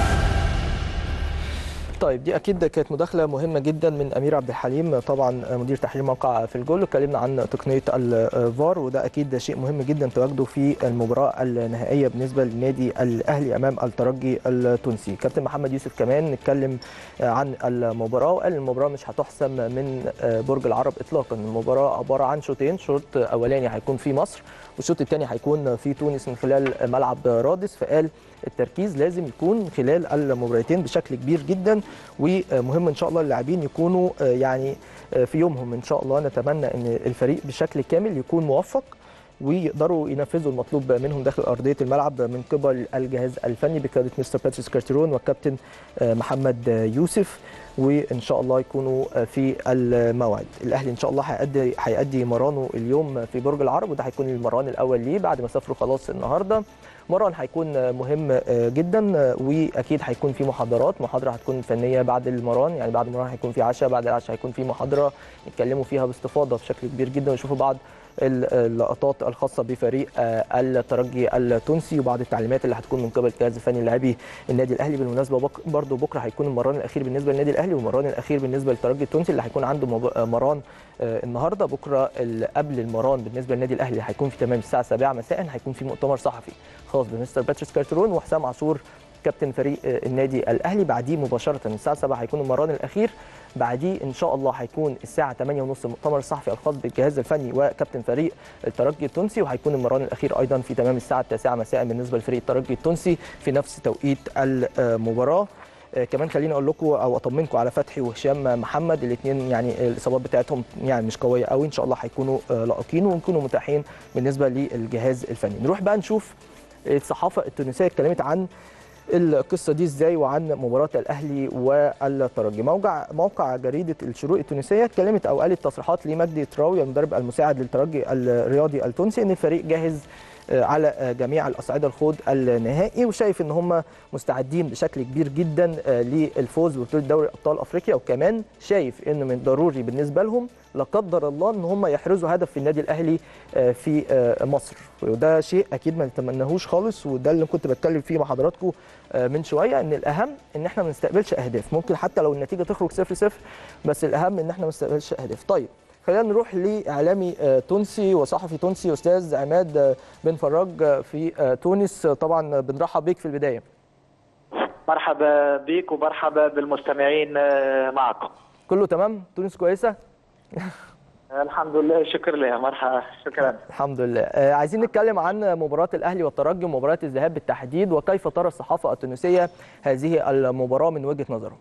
طيب دي اكيد كانت مداخله مهمه جدا من امير عبد الحليم طبعا مدير تحرير موقع في الجول اتكلمنا عن تقنيه الفار وده اكيد شيء مهم جدا تواجده في المباراه النهائيه بالنسبه للنادي الاهلي امام الترجي التونسي كابتن محمد يوسف كمان اتكلم عن المباراه وقال المباراه مش هتحسم من برج العرب اطلاقا المباراه عباره عن شوطين شوط اولاني هيكون في مصر والشوط الثاني هيكون في تونس من خلال ملعب رادس فقال التركيز لازم يكون خلال المباراتين بشكل كبير جدا ومهم ان شاء الله اللاعبين يكونوا يعني في يومهم ان شاء الله نتمنى ان الفريق بشكل كامل يكون موفق ويقدروا ينفذوا المطلوب منهم داخل ارضيه الملعب من قبل الجهاز الفني بقياده مستر باتريس كارتيرون والكابتن محمد يوسف وان شاء الله يكونوا في الموعد الاهلي ان شاء الله هيأدي هيأدي مرانه اليوم في برج العرب وده هيكون المران الاول ليه بعد ما سافروا خلاص النهارده مران هيكون مهم جدا واكيد هيكون في محاضرات محاضره هتكون فنيه بعد المران يعني بعد المران هيكون في عشاء بعد العشاء هيكون في محاضره يتكلموا فيها باستفاضه بشكل كبير جدا ويشوفوا بعض اللقطات الخاصه بفريق الترجي التونسي وبعض التعليمات اللي هتكون من قبل الجهاز الفني لاعبي النادي الاهلي بالمناسبه بك برضه بكره هيكون المران الاخير بالنسبه للنادي الاهلي والمران الاخير بالنسبه للترجي التونسي اللي هيكون عنده مران النهارده بكره قبل المران بالنسبه للنادي الاهلي هيكون في تمام الساعه 7 مساء هيكون في مؤتمر صحفي خاص بمستر باتريس كارترون وحسام عاشور كابتن فريق النادي الاهلي بعديه مباشره الساعه 7 هيكون المران الاخير بعديه ان شاء الله هيكون الساعه 8:30 المؤتمر الصحفي الخاص بالجهاز الفني وكابتن فريق الترجي التونسي وهيكون المران الاخير ايضا في تمام الساعه 9 مساء بالنسبه لفريق الترجي التونسي في نفس توقيت المباراه كمان خليني اقول لكم او اطمنكم على فتحي وهشام محمد الاثنين يعني الاصابات بتاعتهم يعني مش قويه قوي ان شاء الله هيكونوا لائقين ويكونوا متاحين بالنسبه للجهاز الفني نروح بقى نشوف الصحافه التونسيه اتكلمت عن القصه دي ازاي وعن مباراه الاهلي والترجي موقع موقع جريده الشروق التونسيه اتكلمت او قالت تصريحات لمجدي تراوي المدرب المساعد للترجي الرياضي التونسي ان الفريق جاهز على جميع الاصعده الخوض النهائي وشايف ان هم مستعدين بشكل كبير جدا للفوز ببطوله دوري ابطال افريقيا وكمان شايف انه من ضروري بالنسبه لهم لا قدر الله ان هم يحرزوا هدف في النادي الاهلي في مصر وده شيء اكيد ما نتمناهوش خالص وده اللي كنت بتكلم فيه مع حضراتكم من شويه ان الاهم ان احنا ما نستقبلش اهداف ممكن حتى لو النتيجه تخرج 0 0 بس الاهم ان احنا ما نستقبلش اهداف طيب خلينا نروح لاعلامي تونسي وصحفي تونسي استاذ عماد بن فراج في تونس طبعا بنرحب بيك في البدايه مرحبا بك ومرحبا بالمستمعين معكم كله تمام تونس كويسه الحمد لله شكر لله مرحبا شكرا الحمد لله عايزين نتكلم عن مباراه الاهلي والترجي ومباراه الذهاب بالتحديد وكيف ترى الصحافه التونسيه هذه المباراه من وجهه نظرهم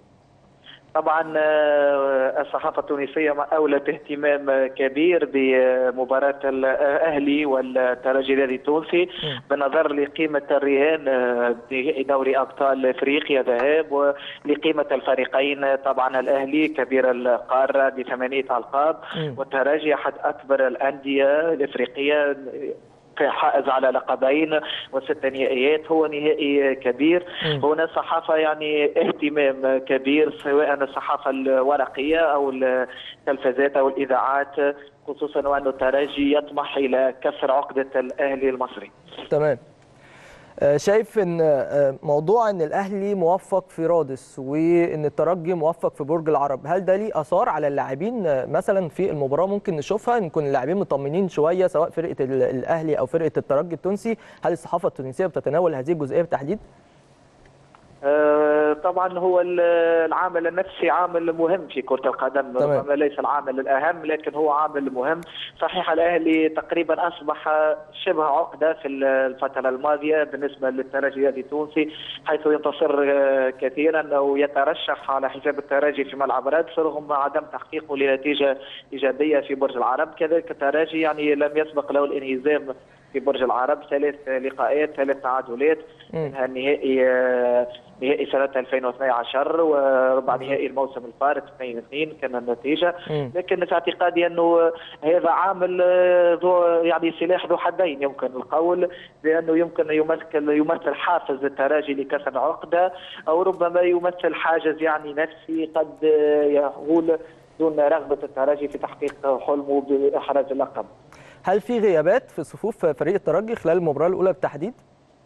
طبعا الصحافه التونسيه اولت اهتمام كبير بمباراه الاهلي والترجي الرياضي التونسي بنظر لقيمه الرهان دوري ابطال افريقيا ذهاب ولقيمه الفريقين طبعا الاهلي كبير القاره بثمانيه القاب والترجي احد اكبر الانديه الافريقيه حائز على لقبين وست نهائيات هو نهائي كبير هنا الصحافة يعني اهتمام كبير سواء الصحافة الورقية أو التلفزات أو الإذاعات خصوصا وأن الترجي يطمح إلى كسر عقدة الأهلي المصري تمام شايف ان موضوع ان الاهلي موفق في رادس وان الترجي موفق في برج العرب هل ده ليه اثار على اللاعبين مثلا في المباراه ممكن نشوفها نكون اللاعبين مطمنين شويه سواء فرقه الاهلي او فرقه الترجي التونسي هل الصحافه التونسيه بتتناول هذه الجزئيه بالتحديد أه طبعا هو ال- العامل النفسي عامل مهم في كرة القدم تمام. ربما ليس العامل الأهم لكن هو عامل مهم صحيح الأهلي تقريبا أصبح شبه عقدة في الفترة الماضية بالنسبة للترجي التونسي حيث ينتصر آه، كثيرا أو يترشح على حساب الترجي في ملعب رادس رغم عدم تحقيقه لنتيجة إيجابية في برج العرب كذلك الترجي يعني لم يسبق له الانهزام في برج العرب ثلاث لقاءات ثلاث تعادلات منها النهائي آه، نهائي سنة 2012 وربع نهائي الموسم الفارط 2-2 كان النتيجة مم. لكن في اعتقادي أنه هذا عامل آه، ذو يعني سلاح ذو حدين يمكن القول بأنه يمكن يمثل يمثل حافز التراجي لكسر عقدة أو ربما يمثل حاجز يعني نفسي قد آه، يهول دون رغبة التراجي في تحقيق حلمه بإحراز اللقب هل في غيابات في صفوف فريق الترجي خلال المباراه الاولى بالتحديد؟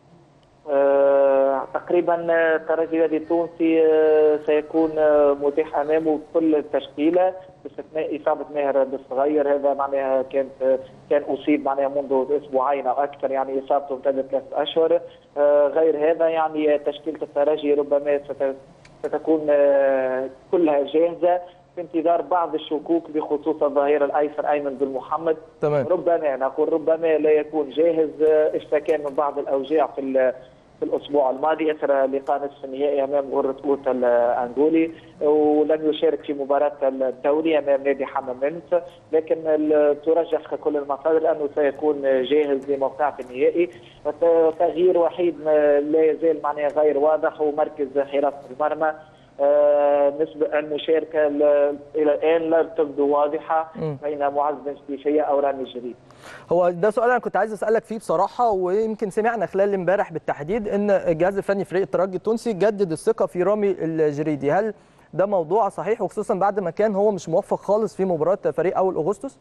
آه، تقريبا آه، الترجي الذي التونسي آه، سيكون آه، متاح امامه كل التشكيله باستثناء اصابه ماهر بالصغير هذا معناها كانت آه، كان اصيب معناها منذ اسبوعين او اكثر يعني اصابته امتدت ثلاث اشهر آه، غير هذا يعني تشكيله الترجي ربما ست- ستكون آه، كلها جاهزه في انتظار بعض الشكوك بخصوص الظهير الايسر ايمن بن محمد تمام ربما نقول ربما لا يكون جاهز آه، اشتكى من بعض الاوجاع في ال- في الاسبوع الماضي اثر لقاء نصف النهائي امام غرة اوتا الانغولي ولم يشارك في مباراه الدوري امام نادي حمامنت لكن ال- ترجح كل المصادر انه سيكون جاهز لموقعة النهائي وتغيير وحيد ما لا يزال معناه غير واضح هو مركز حراسه المرمى آه، نسبة المشاركة ل- إلى الآن لا تبدو واضحة مم. بين معز بن شريفية أو رامي الجديد هو ده سؤال انا كنت عايز اسالك فيه بصراحه ويمكن سمعنا خلال امبارح بالتحديد ان الجهاز الفني فريق الترجي التونسي جدد الثقه في رامي الجريدي هل ده موضوع صحيح وخصوصا بعد ما كان هو مش موفق خالص في مباراه فريق اول اغسطس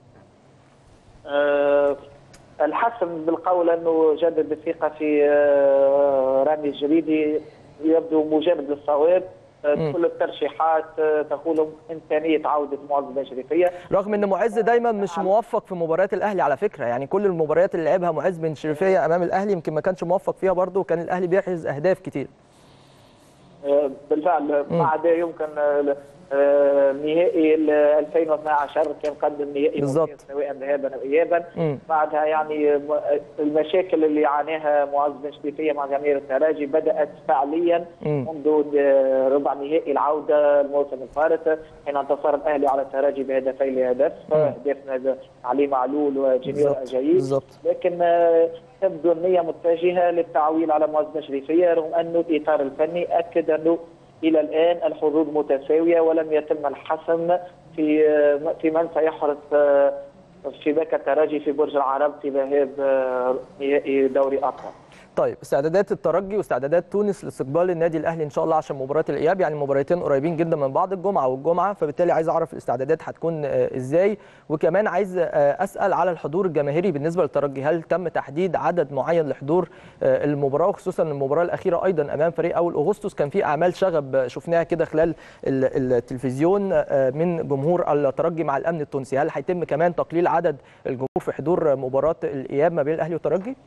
آه، الحسم بالقول أنه جدد الثقة في آه، رامي الجريدي يبدو مجابد للصواب آه، مم. كل الترشيحات آه، تقول إمكانية عودة معز بن شريفية رغم ان معز دايما مش موفق في مباريات الاهلي على فكره يعني كل المباريات اللي لعبها معز بن شريفيه امام الاهلي يمكن ما كانش موفق فيها برضه وكان الاهلي بيحرز اهداف كتير آه، بالفعل بعد يمكن آه، آه، نهائي ال 2012 كان قدم نهائي بالظبط. ممتاز سواء ذهابا او ايابا مم. بعدها يعني م- المشاكل اللي عاناها معز بن شريفيه مع جماهير التراجي بدات فعليا مم. منذ آه، ربع نهائي العوده الموسم الفارط حين انتصر الاهلي على التراجي بهدفين لهدف هدفنا علي معلول وجميل بالظبط اجايب بالظبط لكن آه، تبدو النية متجهة للتعويل على معز بن شريفية رغم أنه الإطار الفني أكد أنه إلى الآن الحظوظ متساوية ولم يتم الحسم في آه، في من سيحرص آه، في باك التراجي في برج العرب في ذهاب آه، نهائي دوري أبطال. طيب استعدادات الترجي واستعدادات تونس لاستقبال النادي الاهلي ان شاء الله عشان مباراه الاياب يعني مباراتين قريبين جدا من بعض الجمعه والجمعه فبالتالي عايز اعرف الاستعدادات هتكون آه، ازاي وكمان عايز آه، اسال على الحضور الجماهيري بالنسبه للترجي هل تم تحديد عدد معين لحضور آه، المباراه وخصوصا المباراه الاخيره ايضا امام فريق اول اغسطس كان في اعمال شغب آه، شفناها كده خلال ال- التلفزيون آه، من جمهور الترجي مع الامن التونسي هل هيتم كمان تقليل عدد الجمهور في حضور مباراه الاياب ما بين الاهلي والترجي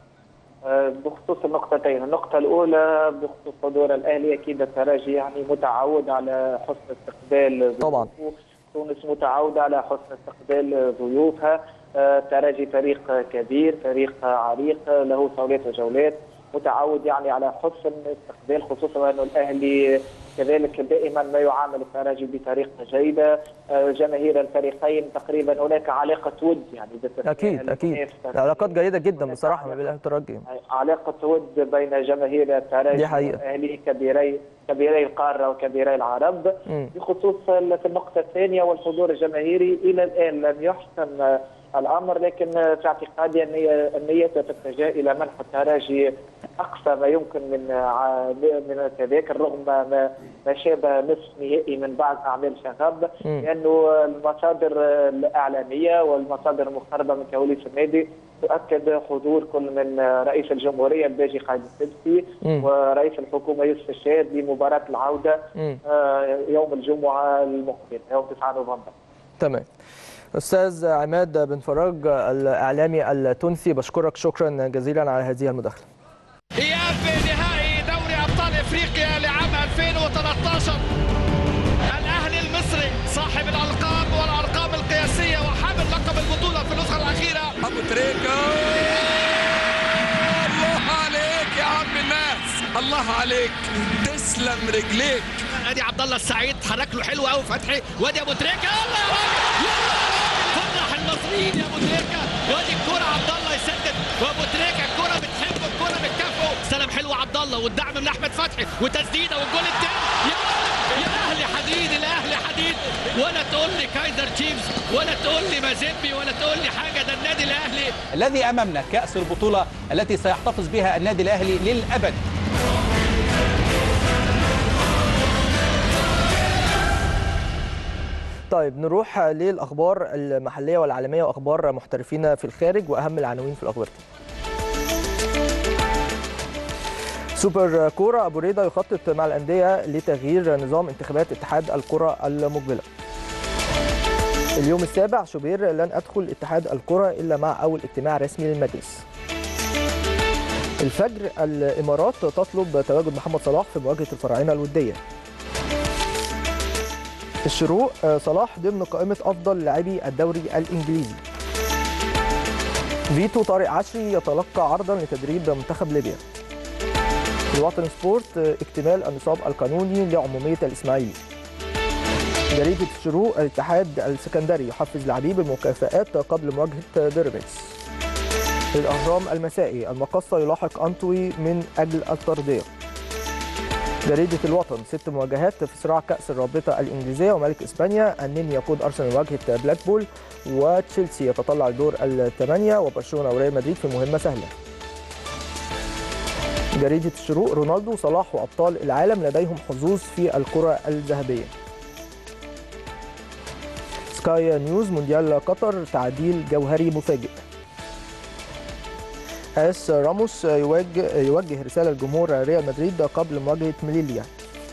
آه، بخصوص النقطتين، النقطة الأولى بخصوص حضور الأهلي أكيد الترجي يعني متعود على حسن استقبال طبعاً. ضيوفه. تونس متعودة على حسن استقبال ضيوفها آه، الترجي فريق كبير فريق عريق له صولات وجولات متعود يعني على حسن استقبال خصوصا أنه الأهلي كذلك دائما ما يعامل الترجي بطريقة جيدة آه، جماهير الفريقين تقريبا هناك علاقة ود يعني باستثناء اكيد اكيد المنافسة. العلاقات جيده جدا بصراحه ما بين الاهلي والترجي علاقة ود بين جماهير الترجي دي حقيقة. والأهلي كبيري كبيري القارة وكبيري العرب مم. بخصوص ال- في النقطة الثانية والحضور الجماهيري إلى الآن لم يحسم آه، الأمر لكن آه، في اعتقادي النية النية تتجه إلى منح الترجي أقصى ما يمكن من آه، ع- من التذاكر رغم ما ما شابه نصف نهائي من بعض أعمال شغب مم. لأنه المصادر آه، الإعلامية والمصادر المقتربة من كواليس النادي تؤكد حضور كل من آه، رئيس الجمهورية الباجي خالد السبسي مم. ورئيس الحكومة يوسف الشاهد لمباراة العودة مم. آه، يوم الجمعة المقبل يوم 9 نوفمبر تمام استاذ عماد بن فراج الاعلامي التونسي بشكرك شكرا جزيلا على هذه المداخله إياب نهائي دوري أبطال إفريقيا لعام 2013 الاهلي المصري صاحب الالقاب والارقام القياسيه وحامل لقب البطوله في النسخه الاخيره ابو تريكه الله عليك يا عم الناس الله عليك تسلم رجليك ادي عبد الله السعيد حرك له حلو قوي فتحي وادي ابو تريكه يلا يا راجل فرح المصريين يا ابو تريكه وادي الكوره عبد الله يسدد وابو تريكه الكوره بتحبه الكوره بتكافئه استلم حلو عبد الله والدعم من احمد فتحي وتسديده والجول الثاني يا يا اهلي حديد الاهلي حديد ولا تقول لي كايزر تشيفز ولا تقول لي مازيمبي ولا تقول لي حاجه ده النادي الاهلي الذي امامنا كاس البطوله التي سيحتفظ بها النادي الاهلي للابد طيب نروح للاخبار المحليه والعالميه واخبار محترفين في الخارج واهم العناوين في الاخبار دي. سوبر كوره ابو ريده يخطط مع الانديه لتغيير نظام انتخابات اتحاد الكره المقبله. اليوم السابع شوبير لن ادخل اتحاد الكره الا مع اول اجتماع رسمي للمجلس. الفجر الامارات تطلب تواجد محمد صلاح في مواجهه الفراعنه الوديه. الشروق صلاح ضمن قائمة أفضل لاعبي الدوري الإنجليزي فيتو طارق عشري يتلقى عرضا لتدريب منتخب ليبيا الوطن سبورت اكتمال النصاب القانوني لعمومية الإسماعيلي جريدة الشروق الاتحاد السكندري يحفز لاعبيه بالمكافآت قبل مواجهة بيراميدز الأهرام المسائي المقصة يلاحق أنطوي من أجل الترضية جريدة الوطن ست مواجهات في صراع كأس الرابطة الإنجليزية وملك إسبانيا النني يقود أرسنال مواجهة بلاك بول وتشيلسي يتطلع لدور الثمانية وبرشلونة وريال مدريد في مهمة سهلة جريدة الشروق رونالدو وصلاح وأبطال العالم لديهم حظوظ في الكرة الذهبية سكاي نيوز مونديال قطر تعديل جوهري مفاجئ اس راموس يوجه, يوجه رساله لجمهور ريال مدريد قبل مواجهه ميليليا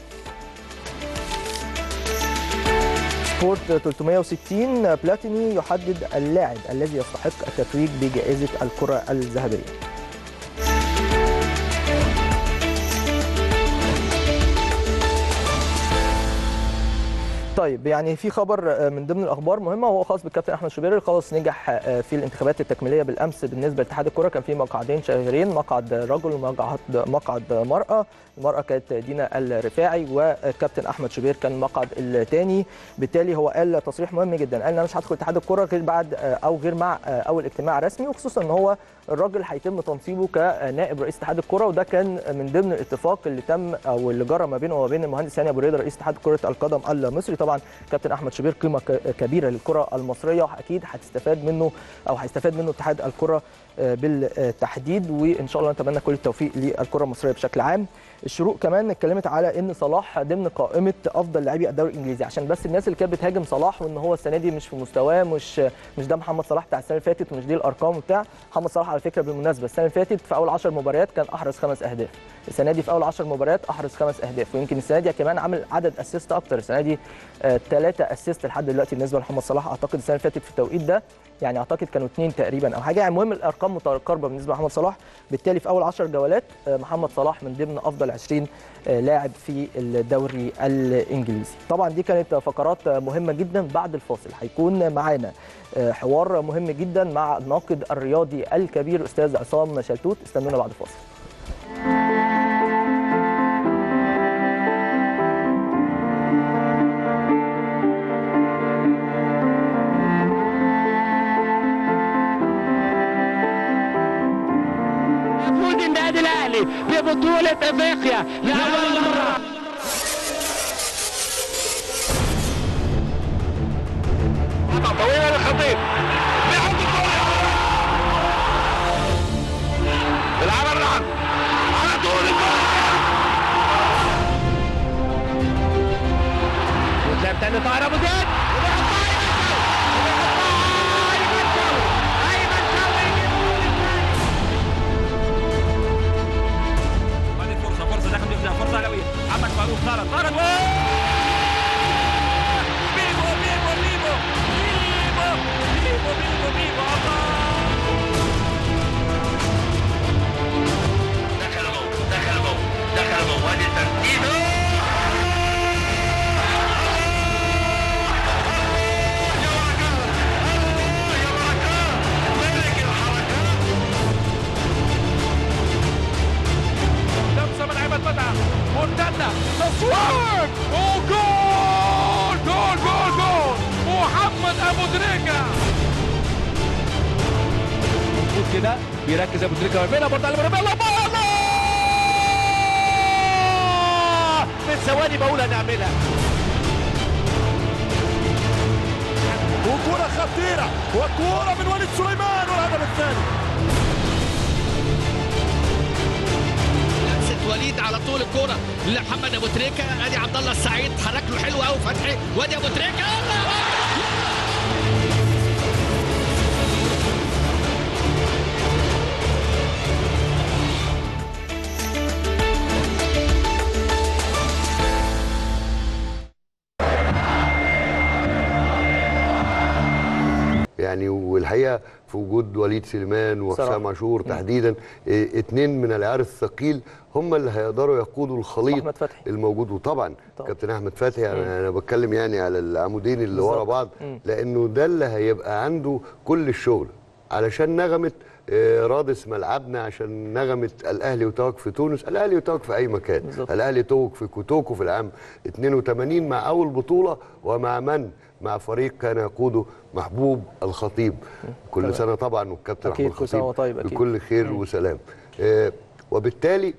سبورت 360 بلاتيني يحدد اللاعب الذي يستحق التتويج بجائزه الكره الذهبيه طيب يعني في خبر من ضمن الاخبار مهمه وهو خاص بالكابتن احمد شوبير خلاص نجح في الانتخابات التكميليه بالامس بالنسبه لاتحاد الكره كان في مقعدين شهيرين مقعد رجل ومقعد مقعد مراه المراه كانت دينا الرفاعي والكابتن احمد شوبير كان المقعد الثاني بالتالي هو قال تصريح مهم جدا قال انا مش هدخل اتحاد الكره غير بعد او غير مع اول اجتماع رسمي وخصوصا ان هو الراجل هيتم تنصيبه كنائب رئيس اتحاد الكره وده كان من ضمن الاتفاق اللي تم او اللي جرى ما بينه وما بين المهندس هاني ابو ريده رئيس اتحاد كره القدم المصري طبعا كابتن احمد شوبير قيمه كبيره للكره المصريه واكيد هتستفاد منه او هيستفاد منه اتحاد الكره بالتحديد وان شاء الله نتمنى كل التوفيق للكره المصريه بشكل عام الشروق كمان اتكلمت على ان صلاح ضمن قائمه افضل لاعبي الدوري الانجليزي عشان بس الناس اللي كانت بتهاجم صلاح وان هو السنه دي مش في مستواه مش مش ده محمد صلاح بتاع السنه اللي فاتت ومش دي الارقام وبتاع محمد صلاح على فكره بالمناسبه السنه اللي فاتت في اول 10 مباريات كان احرز خمس اهداف السنه دي في اول 10 مباريات احرز خمس اهداف ويمكن السنه دي كمان عامل عدد اسيست اكتر السنه دي ثلاثه آه اسيست لحد دلوقتي بالنسبه لمحمد صلاح اعتقد السنه اللي فاتت في التوقيت ده يعني اعتقد كانوا اثنين تقريبا او حاجه يعني المهم الارقام متقاربه بالنسبه لمحمد صلاح بالتالي في اول 10 جولات محمد صلاح من ضمن افضل 20 لاعب في الدوري الانجليزي طبعا دي كانت فقرات مهمه جدا بعد الفاصل هيكون معانا حوار مهم جدا مع الناقد الرياضي الكبير استاذ عصام شلتوت استنونا بعد الفاصل يفوز النادي الاهلي ببطوله افريقيا لاول مره طويله للخطيب العمل العب على طول قدام تاني طاهر ابو زيد فرصه فرصه داخل يخدع فرصه علويه محمد فاروق طارق طارق بيبو بيبو بيبو بيبو بيبو بيبو بيبو دخل جوه دخل جوه دخل جوه وادي ترتيبه اسود وجول جول جول جول محمد ابو تريكه مظبوط كده بيركز ابو تريكه ويعملها برضه على مرمى الله الله من ثواني بقول هنعملها وكرة خطيرة وكرة من وليد سليمان والهدف الثاني لمسه وليد على طول الكوره لمحمد ابو تريكه ادي عبد الله السعيد حرك له حلو قوي فتحي وادي ابو تريكه الله يعني والحقيقه في وجود وليد سليمان وحسام صراحة. عاشور تحديدا إيه، اتنين من العيار الثقيل هم اللي هيقدروا يقودوا الخليط أحمد فتحي. الموجود وطبعا طبعا. كابتن احمد فتحي انا انا بتكلم يعني على العمودين اللي ورا بالظبط. بعض مم. لانه ده اللي هيبقى عنده كل الشغل علشان نغمه آه، رادس ملعبنا عشان نغمه الاهلي وتوج في تونس الاهلي وتوج في اي مكان بالظبط. الاهلي توج في كوتوكو في العام 82 مع اول بطوله ومع من مع فريق كان يقوده محبوب الخطيب كل تمام. سنه طبعا والكابتن أكيد، احمد كل سنة الخطيب وهو طيب، أكيد. بكل خير وسلام آه، وبالتالي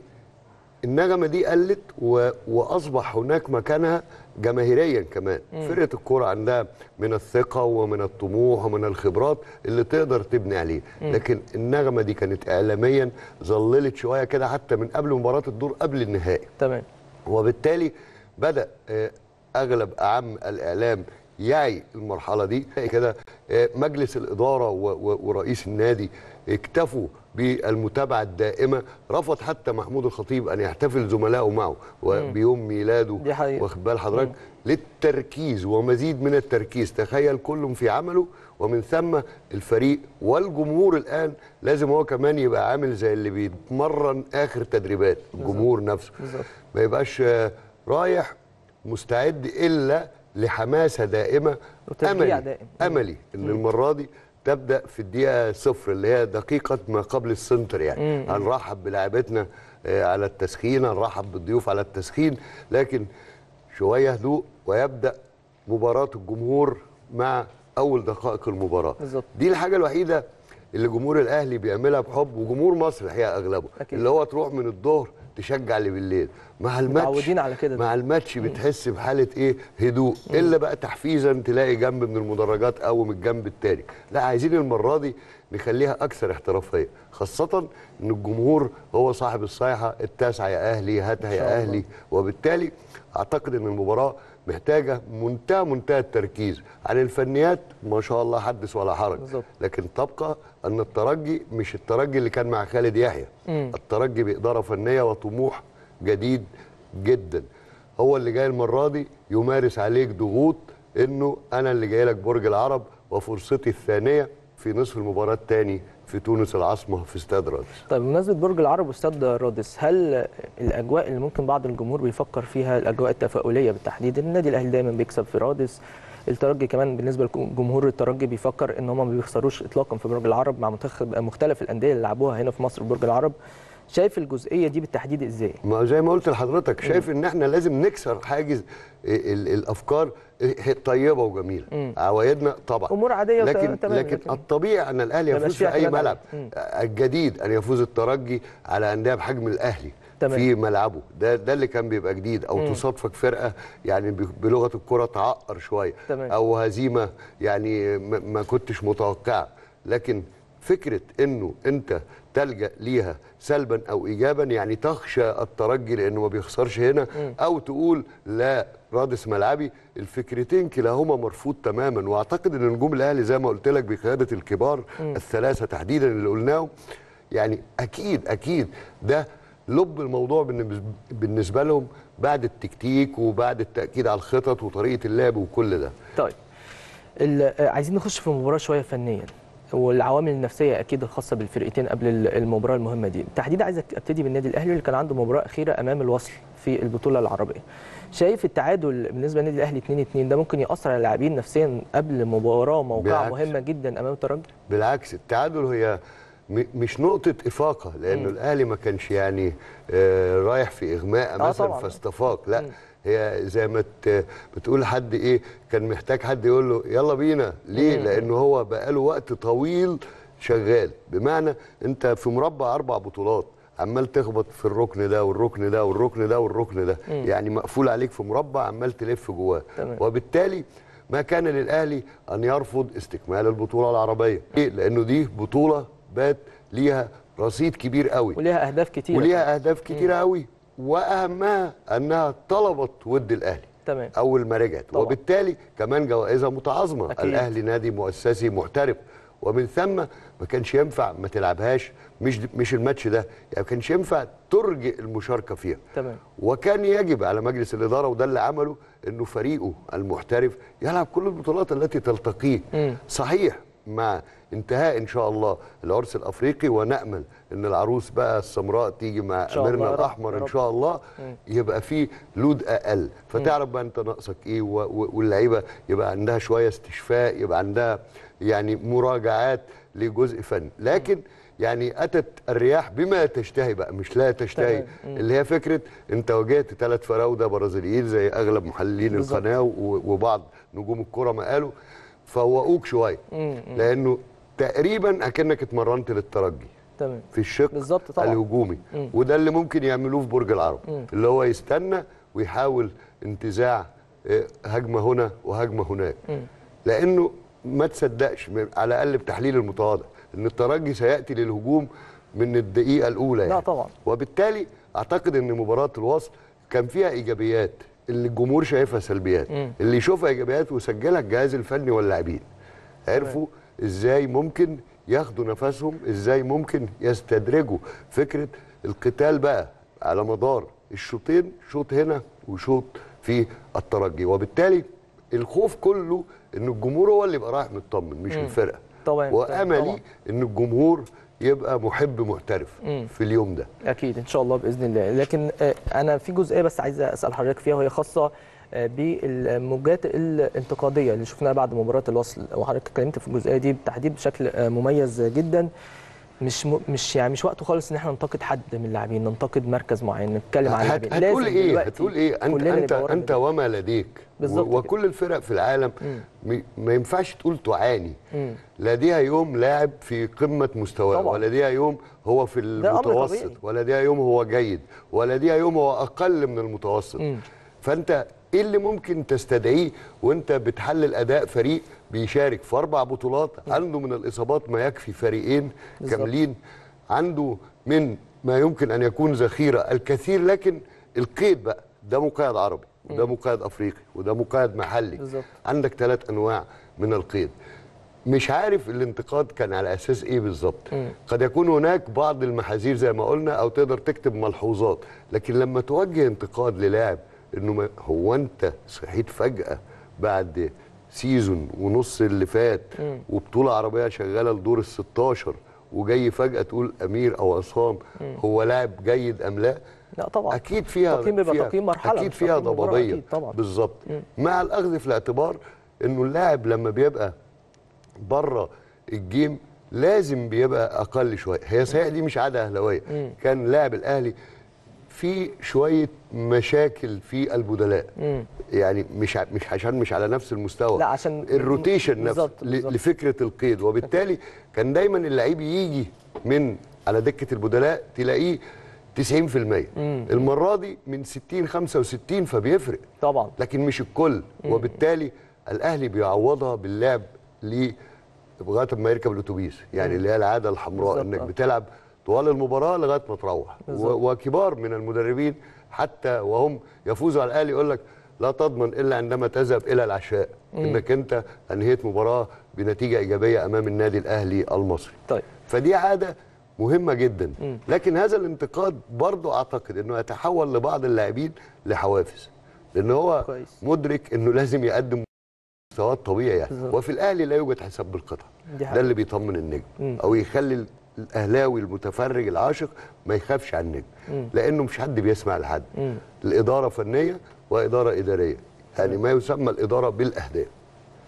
النغمه دي قلت و... واصبح هناك مكانها جماهيريا كمان فرقه الكوره عندها من الثقه ومن الطموح ومن الخبرات اللي تقدر تبني عليه لكن النغمه دي كانت اعلاميا ظللت شويه كده حتى من قبل مباراه الدور قبل النهائي تمام وبالتالي بدا آه، اغلب اعم الاعلام يعي المرحله دي كده آه، مجلس الاداره و- و- ورئيس النادي اكتفوا بالمتابعه الدائمه رفض حتى محمود الخطيب ان يحتفل زملائه معه وبيوم ميلاده دي حقيقة. واخد بال حضرتك للتركيز ومزيد من التركيز تخيل كل في عمله ومن ثم الفريق والجمهور الان لازم هو كمان يبقى عامل زي اللي بيتمرن اخر تدريبات الجمهور نفسه بالظبط. ما يبقاش آه، رايح مستعد الا لحماسه دائمه وتشجيع املي دائم. املي ان المره دي تبدا في الدقيقه صفر اللي هي دقيقه ما قبل السنتر يعني هنرحب بلاعبتنا آه، على التسخين هنرحب بالضيوف على التسخين لكن شويه هدوء ويبدا مباراه الجمهور مع اول دقائق المباراه بالظبط. دي الحاجه الوحيده اللي جمهور الاهلي بيعملها بحب وجمهور مصر الحقيقه اغلبه أكيد. اللي هو تروح من الظهر تشجع اللي بالليل مع الماتش متعودين على كده. مع الماتش بتحس بحاله ايه هدوء الا بقى تحفيزا تلاقي جنب من المدرجات او من الجنب التاني لا عايزين المره دي نخليها اكثر احترافيه خاصه ان الجمهور هو صاحب الصيحه التاسعه يا اهلي هاتها شاء يا الله. اهلي وبالتالي اعتقد ان المباراه محتاجه منتهى منتهى التركيز عن الفنيات ما شاء الله حدث ولا حرج بالظبط. لكن تبقى ان الترجي مش الترجي اللي كان مع خالد يحيى مم. الترجي باداره فنيه وطموح جديد جدا هو اللي جاي المره دي يمارس عليك ضغوط انه انا اللي جاي لك برج العرب وفرصتي الثانيه في نصف المباراه الثاني في تونس العاصمه في استاد رادس طيب بمناسبه برج العرب واستاد رادس هل الاجواء اللي ممكن بعض الجمهور بيفكر فيها الاجواء التفاؤليه بالتحديد النادي الاهلي دايما بيكسب في رادس الترجي كمان بالنسبه لجمهور الترجي بيفكر ان هم ما بيخسروش اطلاقا في برج العرب مع منتخب مختلف الانديه اللي لعبوها هنا في مصر في برج العرب شايف الجزئيه دي بالتحديد ازاي ما زي ما قلت لحضرتك شايف ان احنا لازم نكسر حاجز ال- الافكار طيبه وجميله مم. عوايدنا طبعا أمور عادية لكن تمام، لكن لكن الطبيعي ان الاهلي ما يفوز يبقاش فيها في اي اعتماد ملعب عليه. مم. الجديد ان يفوز الترجي على انديه بحجم الاهلي تمام. في ملعبه ده ده اللي كان بيبقى جديد او مم. تصادفك فرقه يعني ب- بلغه الكره تعقر شويه تمام. او هزيمه يعني ما ما كنتش متوقعه لكن فكره انه انت تلجا ليها سلبا او ايجابا يعني تخشى الترجي لانه ما بيخسرش هنا او تقول لا رادس ملعبي الفكرتين كلاهما مرفوض تماما واعتقد ان نجوم الاهلي زي ما قلت لك بقياده الكبار الثلاثه تحديدا اللي قلناهم يعني اكيد اكيد ده لب الموضوع بالنسبه بالنسبه لهم بعد التكتيك وبعد التاكيد على الخطط وطريقه اللعب وكل ده طيب ال- آه، عايزين نخش في المباراه شويه فنيا والعوامل النفسيه اكيد الخاصه بالفرقتين قبل ال- المباراه المهمه دي تحديدا عايز ابتدي بالنادي الاهلي اللي كان عنده مباراه اخيره امام الوصل في البطوله العربيه شايف التعادل بالنسبه للنادي الاهلي 2 2 ده ممكن ياثر على اللاعبين نفسيا قبل مباراه موقعه بالعكس. مهمه جدا امام الترجي بالعكس التعادل هي م- مش نقطة إفاقة لأنه الأهلي ما كانش يعني آه رايح في إغماء آه مثلا طبعاً. فاستفاق لا هي زي ما ت- بتقول حد ايه كان محتاج حد يقول له يلا بينا ليه مم. لانه هو بقاله وقت طويل شغال بمعنى انت في مربع اربع بطولات عمال تخبط في الركن ده والركن ده والركن ده والركن ده مم. يعني مقفول عليك في مربع عمال تلف جواه تمام. وبالتالي ما كان للاهلي ان يرفض استكمال البطوله العربيه ليه لانه دي بطوله بات ليها رصيد كبير قوي وليها اهداف كتير وليها اهداف كتيره قوي واهمها انها طلبت ود الاهلي تمام اول ما رجعت طبعا. وبالتالي كمان جوائزها متعاظمه أكيد. الاهلي نادي مؤسسي محترف ومن ثم ما كانش ينفع ما تلعبهاش مش مش الماتش ده يعني ما كانش ينفع ترجئ المشاركه فيها تمام وكان يجب على مجلس الاداره وده اللي عمله انه فريقه المحترف يلعب كل البطولات التي تلتقيه مم. صحيح مع انتهاء ان شاء الله العرس الافريقي ونامل ان العروس بقى السمراء تيجي مع شاء الله اميرنا يا رب، الاحمر يا ان رب. شاء الله مم. يبقى في لود اقل فتعرف بقى انت ناقصك ايه و- و- واللعيبه يبقى عندها شويه استشفاء يبقى عندها يعني مراجعات لجزء فني لكن يعني اتت الرياح بما تشتهي بقى مش لا تشتهي تمام. مم. اللي هي فكره انت واجهت ثلاث فراوده برازيليين زي اغلب محللين بالظبط. القناه و- وبعض نجوم الكره ما قالوا فوقوك شويه مم. مم. لانه تقريبا اكنك اتمرنت للترجي تمام في الشق بالظبط طبعا الهجومي مم. وده اللي ممكن يعملوه في برج العرب مم. اللي هو يستنى ويحاول انتزاع آه، هجمه هنا وهجمه هناك مم. لانه ما تصدقش من- على الاقل بتحليل المتواضع ان الترجي سياتي للهجوم من الدقيقه الاولى لا يعني. طبعا وبالتالي اعتقد ان مباراه الوصل كان فيها ايجابيات اللي الجمهور شايفها سلبيات مم. اللي يشوفها ايجابيات وسجلها الجهاز الفني واللاعبين عرفوا ازاي ممكن ياخدوا نفسهم ازاي ممكن يستدرجوا فكره القتال بقى على مدار الشوطين شوط هنا وشوط في الترجي وبالتالي الخوف كله ان الجمهور هو اللي يبقى رايح مطمن مش مم. الفرقه طبعا طبعاً. واملي ان الجمهور يبقى محب محترف مم. في اليوم ده اكيد ان شاء الله باذن الله لكن آه، انا في جزئيه بس عايز اسال حضرتك فيها وهي خاصه آه، بالموجات الانتقاديه اللي شفناها بعد مباراه الوصل وحضرتك اتكلمت في الجزئيه دي بالتحديد بشكل آه، مميز جدا مش م... مش يعني مش وقته خالص ان احنا ننتقد حد من اللاعبين ننتقد مركز معين نتكلم عن هت- اللاعبين هتقول لازم ايه دلوقتي هتقول ايه انت كلنا انت نبقى ورا انت النادي. وما لديك بالظبط و- كده. وكل الفرق في العالم مم. م- ما ينفعش تقول تعاني مم. لديها يوم لاعب في قمه مستواه طبعا. ولديها يوم هو في ده أمر المتوسط طبيعي. ولديها يوم هو جيد ولديها يوم هو اقل من المتوسط مم. فانت ايه اللي ممكن تستدعيه وانت بتحلل اداء فريق بيشارك في اربع بطولات عنده من الاصابات ما يكفي فريقين بالظبط. كاملين عنده من ما يمكن ان يكون ذخيره الكثير لكن القيد بقى ده مقيد عربي وده مقيد افريقي وده مقيد محلي بالظبط. عندك ثلاث انواع من القيد مش عارف الانتقاد كان على اساس ايه بالظبط مم. قد يكون هناك بعض المحاذير زي ما قلنا او تقدر تكتب ملحوظات لكن لما توجه انتقاد للاعب انه ما هو انت صحيت فجاه بعد سيزون ونص اللي فات مم. وبطوله عربيه شغاله لدور ال 16 وجاي فجاه تقول امير او عصام مم. هو لاعب جيد ام لا لا طبعا اكيد فيها التقييم بيبقى فيها تقييم مرحلة، اكيد مش فيها تقييم مباراة، ضبابيه أكيد طبعا. بالظبط مم. مع الاخذ في الاعتبار انه اللاعب لما بيبقى بره الجيم لازم بيبقى اقل شويه هي صحيح دي مش عاده اهلاويه مم. كان لاعب الاهلي في شويه مشاكل في البدلاء مم. يعني مش ع- مش عشان مش على نفس المستوى لا عشان الروتيشن نفسه بالظبط، ل- بالظبط. لفكره القيد وبالتالي كان دايما اللعيب يجي من على دكه البدلاء تلاقيه 90% مم. المره دي من 60 65 فبيفرق طبعا لكن مش الكل وبالتالي الاهلي بيعوضها باللعب ل لغايه ما يركب الاتوبيس يعني اللي هي العاده الحمراء بالظبط، انك آه. بتلعب طوال المباراه لغايه ما تروح بالظبط. و- وكبار من المدربين حتى وهم يفوزوا على الاهلي يقول لك لا تضمن الا عندما تذهب الى العشاء مم. انك انت انهيت مباراه بنتيجه ايجابيه امام النادي الاهلي المصري طيب فدي عاده مهمه جدا مم. لكن هذا الانتقاد برضو اعتقد انه يتحول لبعض اللاعبين لحوافز لان هو كويس. مدرك انه لازم يقدم مستواه الطبيعي يعني بالظبط. وفي الاهلي لا يوجد حساب بالقطع دي ده حقيقة. اللي بيطمن النجم مم. او يخلي ال- الاهلاوي المتفرج العاشق ما يخافش على النجم مم. لانه مش حد بيسمع لحد مم. الاداره فنيه واداره اداريه يعني ما يسمى الاداره بالاهداف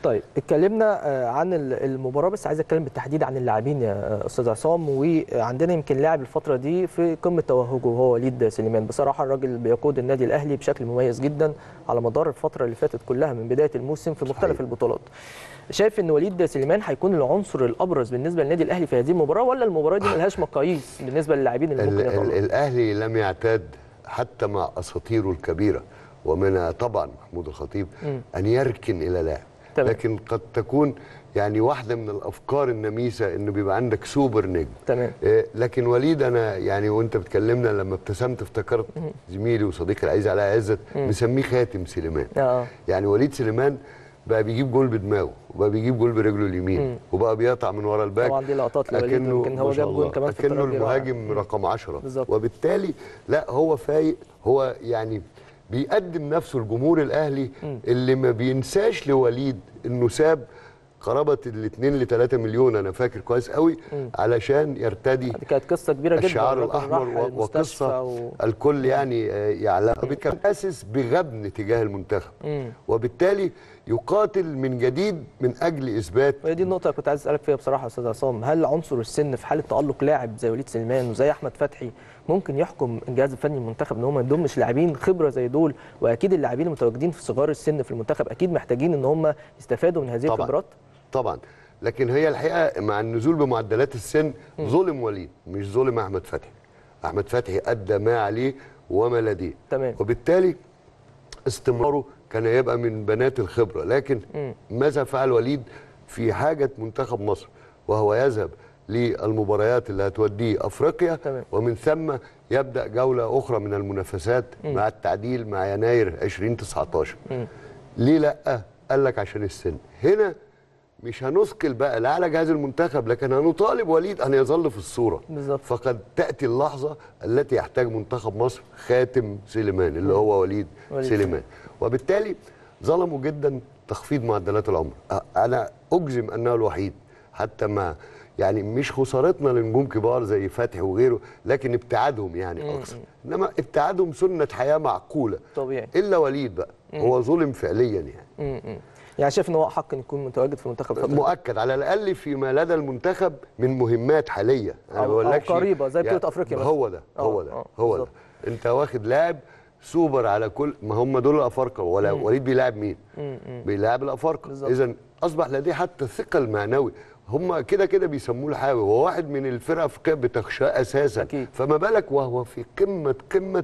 طيب اتكلمنا آه، عن ال- المباراه بس عايز اتكلم بالتحديد عن اللاعبين يا آه، استاذ عصام وعندنا يمكن لاعب الفتره دي في قمه توهجه وهو وليد سليمان بصراحه الراجل بيقود النادي الاهلي بشكل مميز جدا على مدار الفتره اللي فاتت كلها من بدايه الموسم في مختلف صحيح. البطولات شايف ان وليد سليمان هيكون العنصر الابرز بالنسبه للنادي الاهلي في هذه المباراه ولا المباراه دي ملهاش مقاييس بالنسبه للاعبين اللي ال- ممكن ال- يطلعوا الاهلي لم يعتاد حتى مع اساطيره الكبيره ومنها طبعا محمود الخطيب مم. ان يركن الى لاعب تمام. لكن قد تكون يعني واحده من الافكار النميسه انه بيبقى عندك سوبر نجم تمام إيه، لكن وليد انا يعني وانت بتكلمنا لما ابتسمت افتكرت زميلي وصديقي العزيز علاء عزت مم. مسميه خاتم سليمان اه يعني وليد سليمان بقى بيجيب جول بدماغه وبقى بيجيب جول برجله مم. اليمين وبقى بيقطع من ورا الباك طبعا دي لقطات لوليد أكنه يمكن هو ما شاء جاب جول الله، كمان في أكنه الترجي رائع. المهاجم رقم 10 بالظبط. وبالتالي لا هو فايق هو يعني بيقدم نفسه لجمهور الاهلي مم. اللي ما بينساش لوليد انه ساب قرابه الاثنين ل 3 مليون انا فاكر كويس قوي مم. علشان يرتدي دي كانت قصه كبيره جدا الشعار الراجل الاحمر راح و- المستشفى وقصه و... الكل يعني آه، يعلم كان حاسس بغبن تجاه المنتخب مم. وبالتالي يقاتل من جديد من اجل اثبات وهي دي النقطة اللي كنت عايز اسألك فيها بصراحة يا استاذ عصام، هل عنصر السن في حالة تألق لاعب زي وليد سليمان وزي أحمد فتحي ممكن يحكم الجهاز الفني المنتخب ان هم ما يضمش لاعبين خبرة زي دول واكيد اللاعبين المتواجدين في صغار السن في المنتخب اكيد محتاجين ان هم يستفادوا من هذه طبعاً. الخبرات؟ طبعا لكن هي الحقيقه مع النزول بمعدلات السن ظلم وليد مش ظلم احمد فتحي احمد فتحي ادى ما عليه وما لديه تمام وبالتالي استمراره كان يبقى من بنات الخبره لكن مم. ماذا فعل وليد في حاجه منتخب مصر وهو يذهب للمباريات اللي هتوديه افريقيا تمام. ومن ثم يبدا جوله اخرى من المنافسات مم. مع التعديل مع يناير 2019 مم. ليه لا قال لك عشان السن هنا مش هنثقل بقى لا على جهاز المنتخب لكن هنطالب وليد ان يظل في الصوره بالظبط فقد تاتي اللحظه التي يحتاج منتخب مصر خاتم سليمان اللي هو وليد, وليد. سليمان وبالتالي ظلموا جدا تخفيض معدلات العمر أ- انا اجزم انه الوحيد حتى مع يعني مش خسارتنا لنجوم كبار زي فتحي وغيره لكن ابتعادهم يعني مم. اقصد انما ابتعادهم سنه حياه معقوله طبيعي الا وليد بقى مم. هو ظلم فعليا يعني مم. مم. يعني شايف ان هو حق ان يكون متواجد في المنتخب فترة مؤكد على الاقل فيما لدى المنتخب من مهمات حاليه انا أو- ما أو بقولكش قريبة زي بطولة يعني أفريقيا مثلا. هو ده هو آه، ده آه، هو ده بالظبط. انت واخد لاعب سوبر على كل ما هم دول الافارقه ولا مم. وليد بيلاعب مين؟ مم. مم. بيلاعب الافارقه بالظبط. اذا اصبح لديه حتى الثقه المعنوي هم كده كده بيسموه الحاوي وهو واحد من الفرق الافريقيه بتخشاه اساسا أكيد. فما بالك وهو في قمه قمه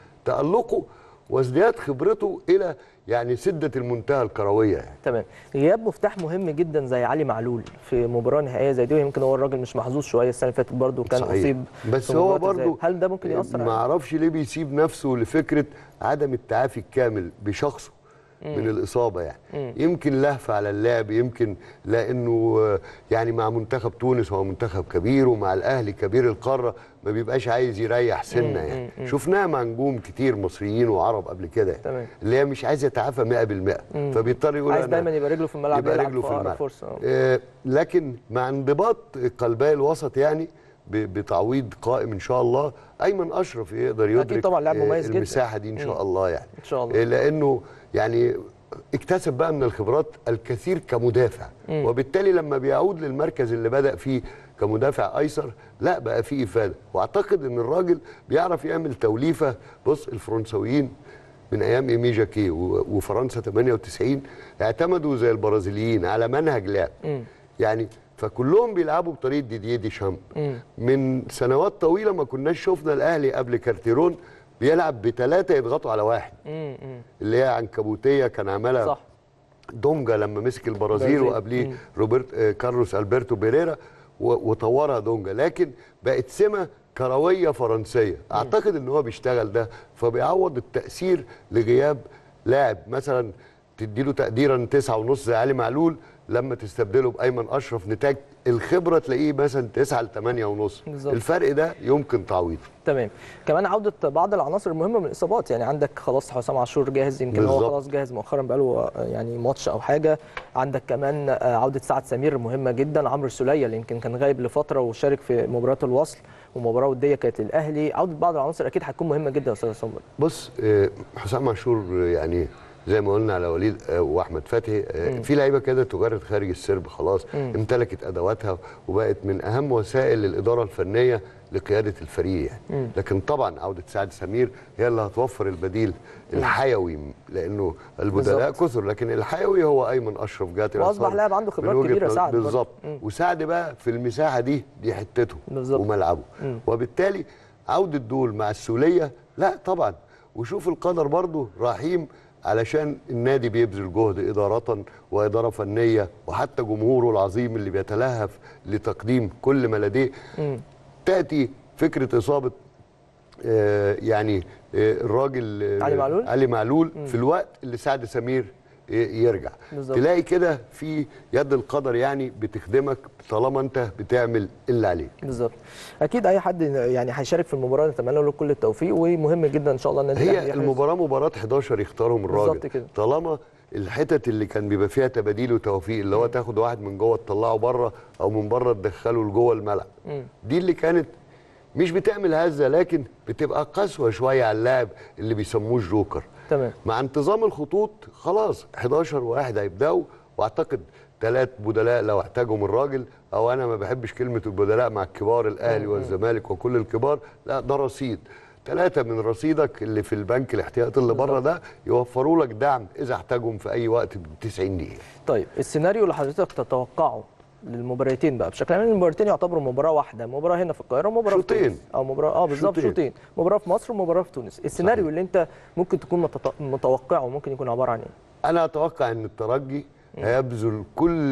تالقه وازدياد خبرته الى يعني سده المنتهى الكرويه يعني. تمام غياب مفتاح مهم جدا زي علي معلول في مباراه نهائيه زي دي يمكن هو الراجل مش محظوظ شويه السنه اللي فاتت برده كان صحيح. اصيب بس في هو مباراة برضو الذهاب. هل ده ممكن ياثر ما عليه؟ اعرفش ليه بيسيب نفسه لفكره عدم التعافي الكامل بشخصه من الاصابه يعني مم. يمكن لهفه على اللعب يمكن لانه آه، يعني مع منتخب تونس هو منتخب كبير ومع الاهلي كبير القاره ما بيبقاش عايز يريح سنه مم، يعني مم. شفناها مع نجوم كتير مصريين وعرب قبل كده يعني. تمام. اللي هي مش عايز يتعافى 100% مم. فبيضطر يقول عايز أنا- دايما يبقى رجله في الملعب يبقى يلعب رجله في أقرب الملعب فرصه آه. آه، لكن مع انضباط قلبي الوسط يعني ب- بتعويض قائم ان شاء الله ايمن اشرف يقدر يدرك طبعاً لاعب آه، مميز جداً. المساحه دي ان شاء مم. الله يعني ان شاء الله آه، لانه يعني اكتسب بقى من الخبرات الكثير كمدافع مم. وبالتالي لما بيعود للمركز اللي بدا فيه كمدافع ايسر لا بقى فيه افاده واعتقد ان الراجل بيعرف يعمل توليفه بص الفرنسويين من ايام ايمي جاكي و- وفرنسا 98 اعتمدوا زي البرازيليين على منهج لعب مم. يعني فكلهم بيلعبوا بطريقه ديديه ديشامب مم. من سنوات طويله ما كناش شفنا الاهلي قبل كارتيرون بيلعب بثلاثه يضغطوا على واحد مم. مم. اللي هي عنكبوتيه كان عملها صح دونجا لما مسك البرازيل برازيل. وقبليه مم. روبرت آه، كارلوس البرتو بيريرا و- وطورها دونجا لكن بقت سمه كرويه فرنسيه اعتقد ان هو بيشتغل ده فبيعوض التاثير لغياب لاعب مثلا تديله تقديرا تسعة ونص زي علي معلول لما تستبدله بايمن اشرف نتاج الخبره تلاقيه مثلا 9 ل 8 ونص بالظبط. الفرق ده يمكن تعويضه تمام كمان عوده بعض العناصر المهمه من الاصابات يعني عندك خلاص حسام عاشور جاهز يمكن هو بالظبط. خلاص جاهز مؤخرا بقاله آه، يعني ماتش او حاجه عندك كمان آه، عوده سعد سمير مهمه جدا عمرو السوليه اللي يمكن كان غايب لفتره وشارك في مباراه الوصل ومباراه وديه كانت للاهلي عوده بعض العناصر اكيد هتكون مهمه جدا يا استاذ صبري بص آه، حسام عاشور آه، يعني زي ما قلنا على وليد آه، واحمد فتحي آه، مم. في لعيبه كده تجرد خارج السرب خلاص مم. امتلكت ادواتها وبقت من اهم وسائل الاداره الفنيه لقياده الفريق يعني مم. لكن طبعا عوده سعد سمير هي اللي هتوفر البديل الحيوي لانه البدلاء بالظبط. كثر لكن الحيوي هو ايمن اشرف جات واصبح لاعب عنده خبرات من وجهة كبيره نظر- سعد برضه. بالظبط مم. وسعد بقى في المساحه دي دي حتته بالظبط. وملعبه مم. وبالتالي عوده دول مع السوليه لا طبعا وشوف القدر برضه رحيم علشان النادي بيبذل جهد إدارة وإدارة فنية وحتى جمهوره العظيم اللي بيتلهف لتقديم كل ما لديه مم. تأتي فكرة إصابة آه، يعني آه، الراجل آه، علي معلول؟ علي معلول مم. في الوقت اللي سعد سمير ي- يرجع بالظبط. تلاقي كده في يد القدر يعني بتخدمك طالما انت بتعمل اللي عليك بالظبط اكيد اي حد يعني هيشارك في المباراه نتمنى له كل التوفيق ومهم جدا ان شاء الله النادي الأهلي هي يحرز- المباراه مباراه 11 يختارهم الراجل بالظبط كده. طالما الحتت اللي كان بيبقى فيها تباديل وتوفيق اللي هو تاخد واحد من جوه تطلعه بره او من بره تدخله لجوه الملعب مم. دي اللي كانت مش بتعمل هزه لكن بتبقى قسوه شويه على اللاعب اللي بيسموه الجوكر تمام مع انتظام الخطوط خلاص 11 واحد هيبداوا واعتقد ثلاث بدلاء لو احتاجهم الراجل او انا ما بحبش كلمه البدلاء مع الكبار الاهلي والزمالك وكل الكبار لا ده رصيد ثلاثة من رصيدك اللي في البنك الاحتياطي اللي بره ده يوفروا لك دعم إذا احتاجهم في أي وقت ب 90 دقيقة. طيب السيناريو اللي حضرتك تتوقعه للمباراتين بقى بشكل عام المباراتين يعتبروا مباراه واحده مباراه هنا في القاهره ومباراه في شوطين. تونس او مباراه اه بالظبط شوطين. شوطين مباراه في مصر ومباراه في تونس السيناريو اللي انت ممكن تكون متط- متوقعه ممكن يكون عباره عن ايه أنا أتوقع أن الترجي هيبذل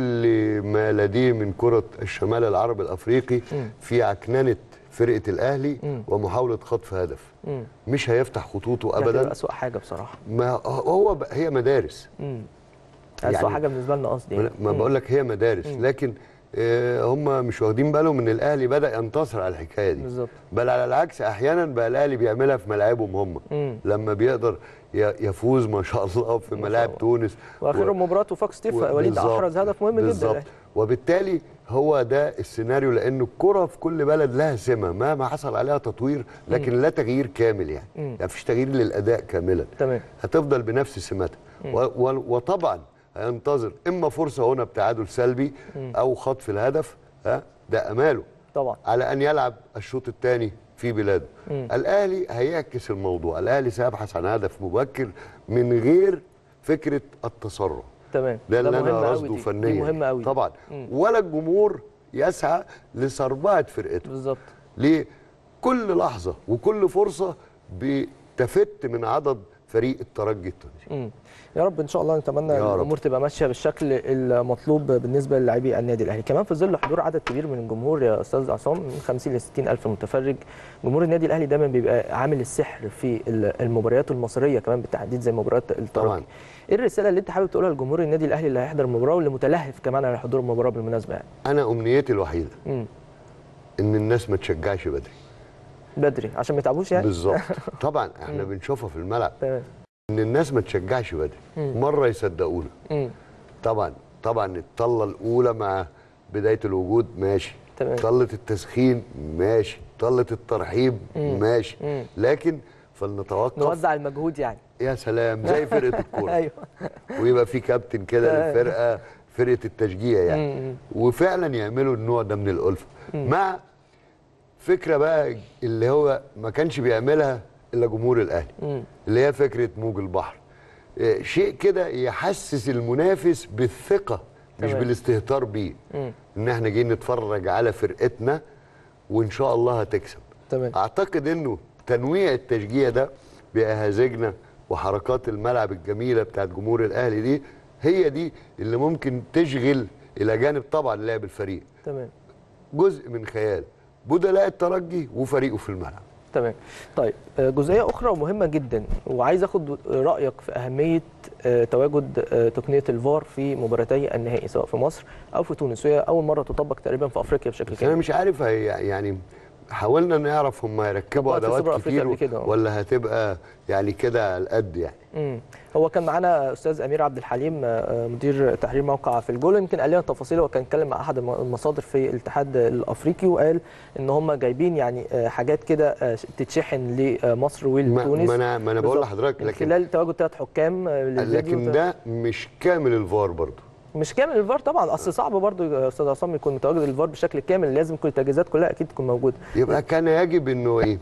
كل ما لديه من كرة الشمال العربي الأفريقي في عكننة فرقة الأهلي مم. ومحاولة خطف هدف. مم. مش هيفتح خطوطه دي هتبقى أبدا اسوء حاجه بصراحه ما هو ب- هي مدارس امم اسوء يعني- حاجه بالنسبه لنا قصدي ما ما مم. بقول لك هي مدارس مم. لكن آه، هم مش واخدين بالهم ان الاهلي بدا ينتصر على الحكايه دي بالظبط بل على العكس احيانا بقى الاهلي بيعملها في ملاعبهم هم مم. لما بيقدر ي- يفوز ما شاء الله في شاء ملاعب الله. تونس واخرهم مباراه وفاق ستيف و- وليد بالظبط. احرز هدف مهم جدا بالظبط للأهلي. وبالتالي هو ده السيناريو لان الكره في كل بلد لها سمه مهما حصل عليها تطوير لكن لا تغيير كامل يعني مم. يعني مفيش تغيير للاداء كاملا تمام هتفضل بنفس سماتها مم. و- و- وطبعا هينتظر اما فرصه هنا بتعادل سلبي مم. او خطف الهدف ها ده اماله طبعا على ان يلعب الشوط الثاني في بلاده مم. الاهلي هيعكس الموضوع الاهلي سيبحث عن هدف مبكر من غير فكره التسرع تمام ده اللي مهم انا أوي قصده دي. دي فنيا مهمه قوي طبعا مم. ولا الجمهور يسعى لسربعه فرقته بالظبط ليه كل لحظه وكل فرصه بتفت من عدد فريق الترجي التونسي مم. يا رب ان شاء الله نتمنى يا رب. الامور تبقى ماشيه بالشكل المطلوب بالنسبه للاعبي النادي الاهلي كمان في ظل حضور عدد كبير من الجمهور يا استاذ عصام من 50 ل 60 الف متفرج جمهور النادي الاهلي دايما بيبقى عامل السحر في ال- المباريات المصريه كمان بالتحديد زي مباريات الترجي طبعاً. ايه الرساله اللي انت حابب تقولها لجمهور النادي الاهلي اللي هيحضر المباراه واللي متلهف كمان على حضور المباراه بالمناسبه يعني انا امنيتي الوحيده مم. ان الناس ما تشجعش بدري بدري عشان ما يتعبوش يعني بالظبط طبعا احنا مم. بنشوفها في الملعب تمام ان الناس ما تشجعش بدري مم. مره يصدقونا مم. طبعا طبعا الطله الاولى مع بدايه الوجود ماشي تمام. طله التسخين ماشي طله الترحيب مم. ماشي مم. لكن فلنتوقف نوزع المجهود يعني يا سلام زي فرقه الكوره ايوه ويبقى في كابتن كده تمام. للفرقه فرقه التشجيع يعني مم. وفعلا يعملوا النوع ده من الالفه مم. مع فكره بقى اللي هو ما كانش بيعملها الا جمهور الاهلي مم. اللي هي فكره موج البحر إيه، شيء كده يحسس المنافس بالثقه مش تمام. بالاستهتار بيه مم. ان احنا جايين نتفرج على فرقتنا وان شاء الله هتكسب تمام اعتقد انه تنويع التشجيع ده باهازجنا وحركات الملعب الجميله بتاعت جمهور الاهلي دي هي دي اللي ممكن تشغل الى جانب طبعا لعب الفريق تمام جزء من خيال بدلاء الترجي وفريقه في الملعب تمام طيب آه، جزئيه اخرى ومهمه جدا وعايز اخد رايك في اهميه آه، تواجد آه، تقنيه الفار في مباراتي النهائي سواء في مصر او في تونس وهي اول مره تطبق تقريبا في افريقيا بشكل بس انا كامل مش عارف هي يعني حاولنا نعرف هم هيركبوا طبقت في ادوات سوبر أفريقيا كتير قبل كده، آه. ولا هتبقى يعني كده على القد يعني مم. هو كان معانا استاذ امير عبد الحليم آه، مدير تحرير موقع في الجول يمكن قال لنا تفاصيل هو كان اتكلم مع احد الم- المصادر في الاتحاد الافريقي وقال ان هم جايبين يعني آه، حاجات كده آه، تتشحن لمصر ما, ولتونس ما انا ما انا بقول بالظبط. لحضرتك من لكن خلال تواجد ثلاث حكام آه، للفيديو لكن ده مش كامل الفار برضه مش كامل الفار طبعا اصل صعب برضو يا استاذ عصام يكون متواجد الفار بشكل كامل لازم كل التجهيزات كلها اكيد تكون موجوده يبقى كان يجب انه ايه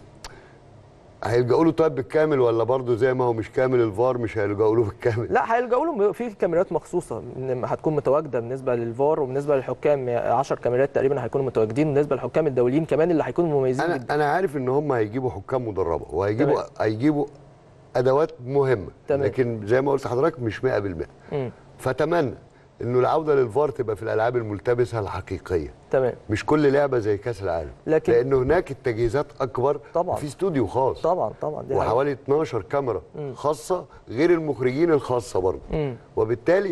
هيلجأوا له طيب بالكامل ولا برضه زي ما هو مش كامل الفار مش هيلجأوا له بالكامل لا هيلجأوا لهم في كاميرات مخصوصه إن هتكون متواجده بالنسبه للفار وبالنسبه للحكام 10 كاميرات تقريبا هيكونوا متواجدين بالنسبه للحكام الدوليين كمان اللي هيكونوا مميزين انا جدا انا عارف ان هم هيجيبوا حكام مدربه وهيجيبوا تمام. هيجيبوا ادوات مهمه تمام. لكن زي ما قلت لحضرتك مش 100% مم. فاتمنى انه العوده للفار تبقى في الالعاب الملتبسه الحقيقيه تمام مش كل لعبه زي كاس العالم لكن- لان هناك التجهيزات اكبر طبعا. في استوديو خاص طبعا طبعا دي حقيقة. وحوالي 12 كاميرا مم. خاصه غير المخرجين الخاصه برضه مم. وبالتالي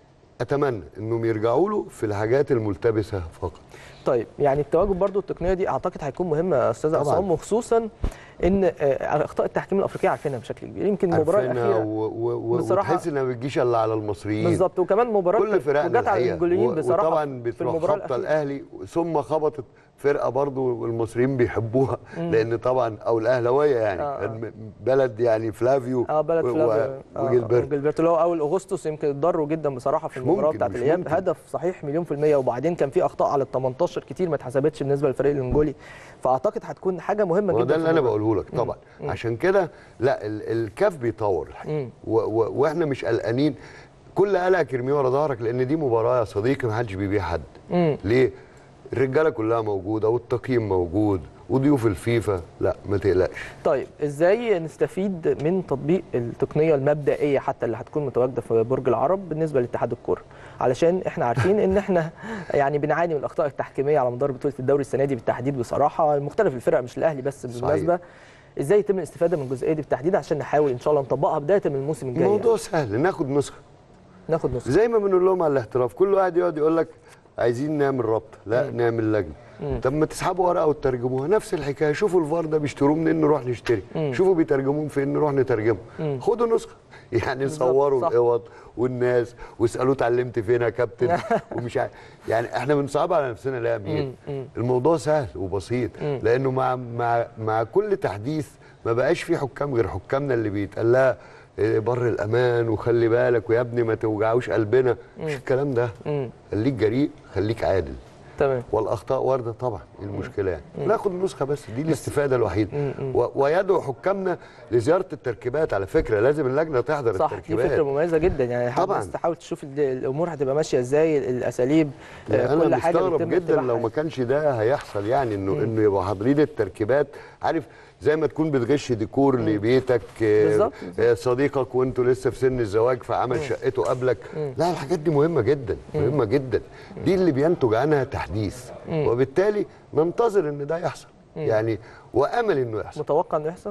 اتمنى انهم يرجعوا له في الحاجات الملتبسه فقط طيب يعني التواجد برضو التقنيه دي اعتقد هيكون مهم يا استاذ طبعاً. عصام وخصوصا ان آه، اخطاء التحكيم الافريقيه عارفينها بشكل كبير يمكن المباراه عارفينها الاخيره و... و... و... بصراحة- وتحس انها ما بتجيش الا على المصريين بالظبط وكمان مباراه كل فرقنا وجت على الحقيقة. الانجوليين و- بصراحه وطبعا في بتروح المباراه خبطه الاخيره الاهلي ثم خبطت فرقه برضو المصريين بيحبوها مم. لان طبعا او الاهلاويه يعني آه، آه. كان بلد يعني فلافيو اه بلد و- فلافيو و- آه، وجilberto وجilberto اللي هو اول اغسطس يمكن اتضروا جدا بصراحه في مش المباراه ممكن، بتاعت مش الاياب ممكن. هدف صحيح مليون في الميه وبعدين كان في اخطاء على ال 18 كتير ما اتحسبتش بالنسبه للفريق الانجولي فاعتقد هتكون حاجه مهمه هو جدا ده في اللي انا المباراة. بقوله لك طبعا مم. عشان كده لا ال- الكاف بيطور الحقيقه مم. و- و- واحنا مش قلقانين كل قلقك ارميه ورا ظهرك لان دي مباراه يا صديقي ما حدش بيبيع حد مم. ليه الرجاله كلها موجوده والتقييم موجود وضيوف الفيفا لا ما تقلقش طيب ازاي نستفيد من تطبيق التقنيه المبدئيه حتى اللي هتكون متواجده في برج العرب بالنسبه لاتحاد الكوره علشان احنا عارفين ان احنا يعني بنعاني من الاخطاء التحكيميه على مدار بطوله الدوري السنه دي بالتحديد بصراحه مختلف الفرق مش الاهلي بس بالمناسبه ازاي يتم الاستفاده من الجزئيه دي بالتحديد عشان نحاول ان شاء الله نطبقها بدايه من الموسم الجاي الموضوع سهل ناخد نسخه ناخد نسخه زي ما بنقول لهم على الاحتراف كل واحد يقعد يقول لك عايزين نعمل ربط لا مم. نعمل لجنه مم. طب ما تسحبوا ورقه وتترجموها نفس الحكايه شوفوا الفار ده بيشتروه منين نروح نشتري مم. شوفوا بيترجموه فين نروح نترجمه مم. خدوا نسخه يعني بالظبط، صوروا صح. الاوض والناس واسالوه اتعلمت فين يا كابتن ومش عارف يعني احنا بنصعب على نفسنا ليه يا امير مم. مم. الموضوع سهل وبسيط مم. لانه مع مع مع كل تحديث ما بقاش في حكام غير حكامنا اللي بيتقال لها إيه، بر الامان وخلي بالك ويا ابني ما توجعوش قلبنا مش الكلام ده مم. خليك جريء خليك عادل تمام والاخطاء وارده طبعا إيه المشكله يعني ناخد النسخه بس دي الاستفاده الوحيده مم. مم. و- ويدعو حكامنا لزياره التركيبات على فكره لازم اللجنه تحضر صح دي التركيبات فكره مميزه جدا يعني طبعاً. طبعا تحاول تشوف ال- الامور هتبقى ماشيه ازاي الاساليب آه، يعني كل انا حاجه مستغرب بيتم جدا لو اتباعها. ما كانش ده هيحصل يعني انه انه يبقوا حاضرين التركيبات عارف زي ما تكون بتغش ديكور لبيتك آه، بالظبط، آه، صديقك وانتوا لسه في سن الزواج فعمل شقته قبلك لا الحاجات دي مهمه جدا مهمه جدا دي اللي بينتج عنها تحديث وبالتالي ننتظر ان ده يحصل يعني وامل انه يحصل متوقع انه يحصل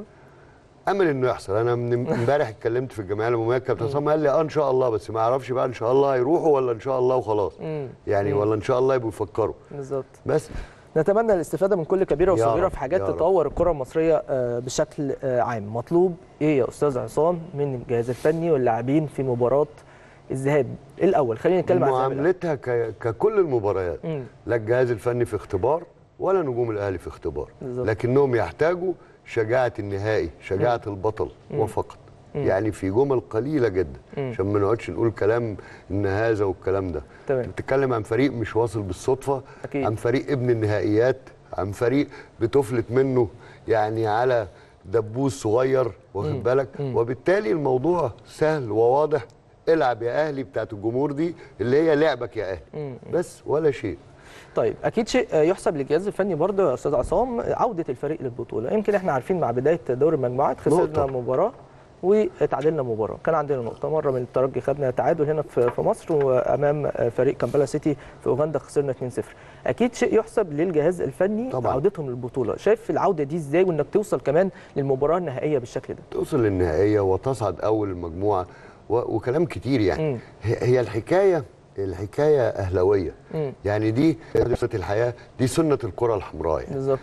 امل انه يحصل انا من امبارح اتكلمت في الجمعيه العموميه كابتن عصام قال لي اه ان شاء الله بس ما اعرفش بقى ان شاء الله هيروحوا ولا ان شاء الله وخلاص مم. يعني ولا ان شاء الله يبقوا يفكروا بالظبط بس نتمنى الاستفاده من كل كبيره يا وصغيره رب، في حاجات يا رب. تطور الكره المصريه آه، بشكل آه، عام مطلوب ايه يا استاذ عصام من الجهاز الفني واللاعبين في مباراه الذهاب الاول خلينا نتكلم عن الذهاب الأول. معاملتها ك... ككل المباريات مم. لا الجهاز الفني في اختبار ولا نجوم الاهلي في اختبار بالظبط. لكنهم يحتاجوا شجاعه النهائي شجاعه البطل وفقط يعني في جمل قليله جدا مم. عشان ما نقعدش نقول كلام ان هذا والكلام ده تمام. أنت بتتكلم عن فريق مش واصل بالصدفه أكيد. عن فريق ابن النهائيات عن فريق بتفلت منه يعني على دبوس صغير واخد بالك وبالتالي الموضوع سهل وواضح العب يا اهلي بتاعت الجمهور دي اللي هي لعبك يا اهلي بس ولا شيء طيب اكيد شيء آه، يحسب للجهاز الفني برضه يا استاذ عصام عوده الفريق للبطوله يمكن احنا عارفين مع بدايه دوري المجموعات خسرنا نقطة. مباراه وتعادلنا مباراه كان عندنا نقطه مره من الترجي خدنا تعادل هنا في في مصر وامام آه، فريق كامبالا سيتي في اوغندا خسرنا 2-0 اكيد شيء يحسب للجهاز الفني طبعاً. عودتهم للبطوله شايف العوده دي ازاي وانك توصل كمان للمباراه النهائيه بالشكل ده توصل للنهائيه وتصعد اول المجموعه و... وكلام كتير يعني مم. هي هي الحكايه الحكايه اهلاويه مم. يعني دي سنه الحياه دي سنه الكره الحمراء يعني. بالظبط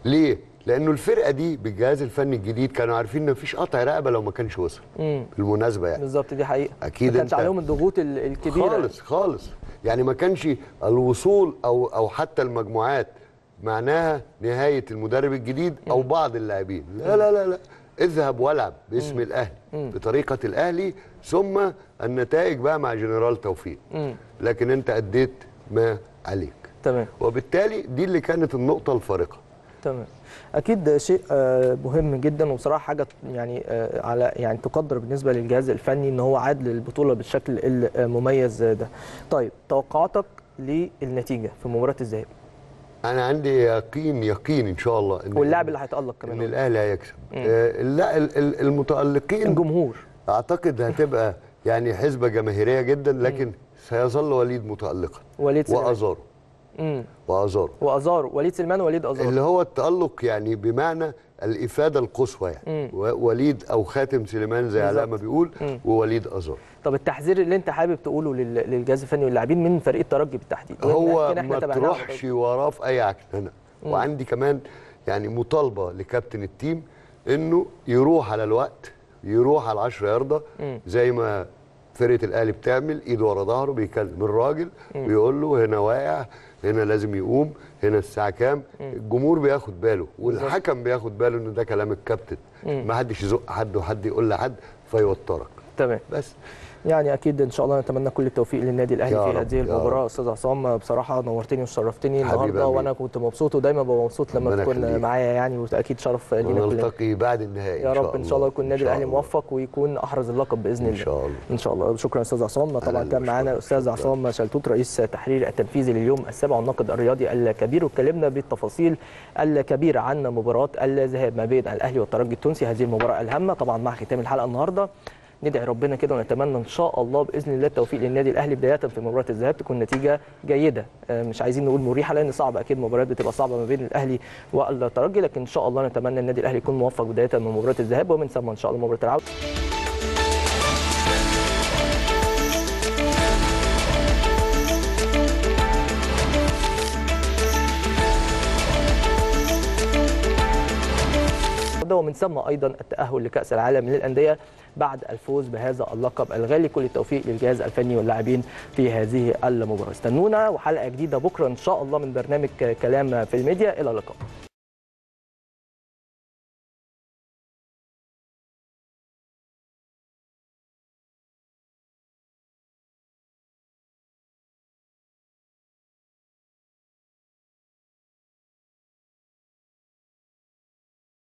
ليه لانه الفرقه دي بالجهاز الفني الجديد كانوا عارفين ان مفيش قطع رقبه لو ما كانش وصل امم بالمناسبه يعني بالظبط دي حقيقه اكيد ما كانش انت عليهم الضغوط ال- الكبيره خالص خالص يعني ما كانش الوصول او او حتى المجموعات معناها نهايه المدرب الجديد او بعض اللاعبين لا لا لا لا اذهب والعب باسم الاهلي بطريقه الاهلي ثم النتائج بقى مع جنرال توفيق امم لكن انت اديت ما عليك تمام وبالتالي دي اللي كانت النقطه الفارقه تمام اكيد ده شيء آه، مهم جدا وبصراحه حاجه يعني آه، على يعني تقدر بالنسبه للجهاز الفني ان هو عاد للبطوله بالشكل المميز ده طيب توقعاتك للنتيجه في مباراه الذهاب انا عندي يقين يقين ان شاء الله ان واللاعب اللي هيتالق ان كمان الاهلي هيكسب آه، لا ال- ال- المتالقين الجمهور اعتقد هتبقى يعني حسبه جماهيريه جدا لكن سيظل وليد متالقا وليد سليمان وازارو امم وازارو وازارو وليد سليمان ووليد ازارو اللي هو التالق يعني بمعنى الافاده القصوى يعني مم. و- وليد او خاتم سليمان زي علاء ما بالظبط. بيقول مم. ووليد ازارو طب التحذير اللي انت حابب تقوله لل- للجهاز الفني واللاعبين من فريق الترجي بالتحديد هو يمكن ما تابعناه على تروحش وراه في اي عكننه مم. وعندي كمان يعني مطالبه لكابتن التيم انه يروح على الوقت يروح على 10 يارده مم. زي ما فرقه الاهلي بتعمل ايد ورا ظهره بيكلم الراجل ويقول له هنا واقع هنا لازم يقوم هنا الساعه كام الجمهور بياخد باله والحكم بياخد باله ان ده كلام الكابتن مم. ما حدش يزق حد وحد يقول لحد فيوترك تمام بس يعني اكيد ان شاء الله نتمنى كل التوفيق للنادي الاهلي يا في رب، هذه يا المباراه رب. استاذ عصام بصراحه نورتني وشرفتني حبيبي النهارده أمين. وانا كنت مبسوط ودايما ببقى مبسوط لما ربنا تكون يخليك. معايا يعني واكيد شرف لينا كلنا ونلتقي بعد النهائي يا رب ان شاء الله يكون النادي إن شاء الاهلي الله. موفق ويكون احرز اللقب باذن ان الله شاء الله ان شاء الله شكرا استاذ عصام طبعا اللي كان معانا بشكرك. الاستاذ عصام شلتوت رئيس تحرير التنفيذي لليوم السابع والناقد الرياضي الكبير واتكلمنا بالتفاصيل الكبيره عن مباراه الذهاب ما بين الاهلي والترجي التونسي هذه المباراه الهامه طبعا مع ختام الحلقه النهارده ندعي ربنا كده ونتمنى ان شاء الله باذن الله التوفيق للنادي الاهلي بدايه في مباراه الذهاب تكون نتيجه جيده آه، مش عايزين نقول مريحه لان صعب اكيد مباريات بتبقى صعبه ما بين الاهلي والترجي لكن ان شاء الله نتمنى النادي الاهلي يكون موفق بدايه من مباراه الذهاب ومن ثم ان شاء الله مباراه العوده ده ومن ثم ايضا التاهل لكاس العالم للانديه بعد الفوز بهذا اللقب الغالي كل التوفيق للجهاز الفني واللاعبين في هذه المباراه استنونا وحلقه جديده بكره ان شاء الله من برنامج كلام في الميديا الى اللقاء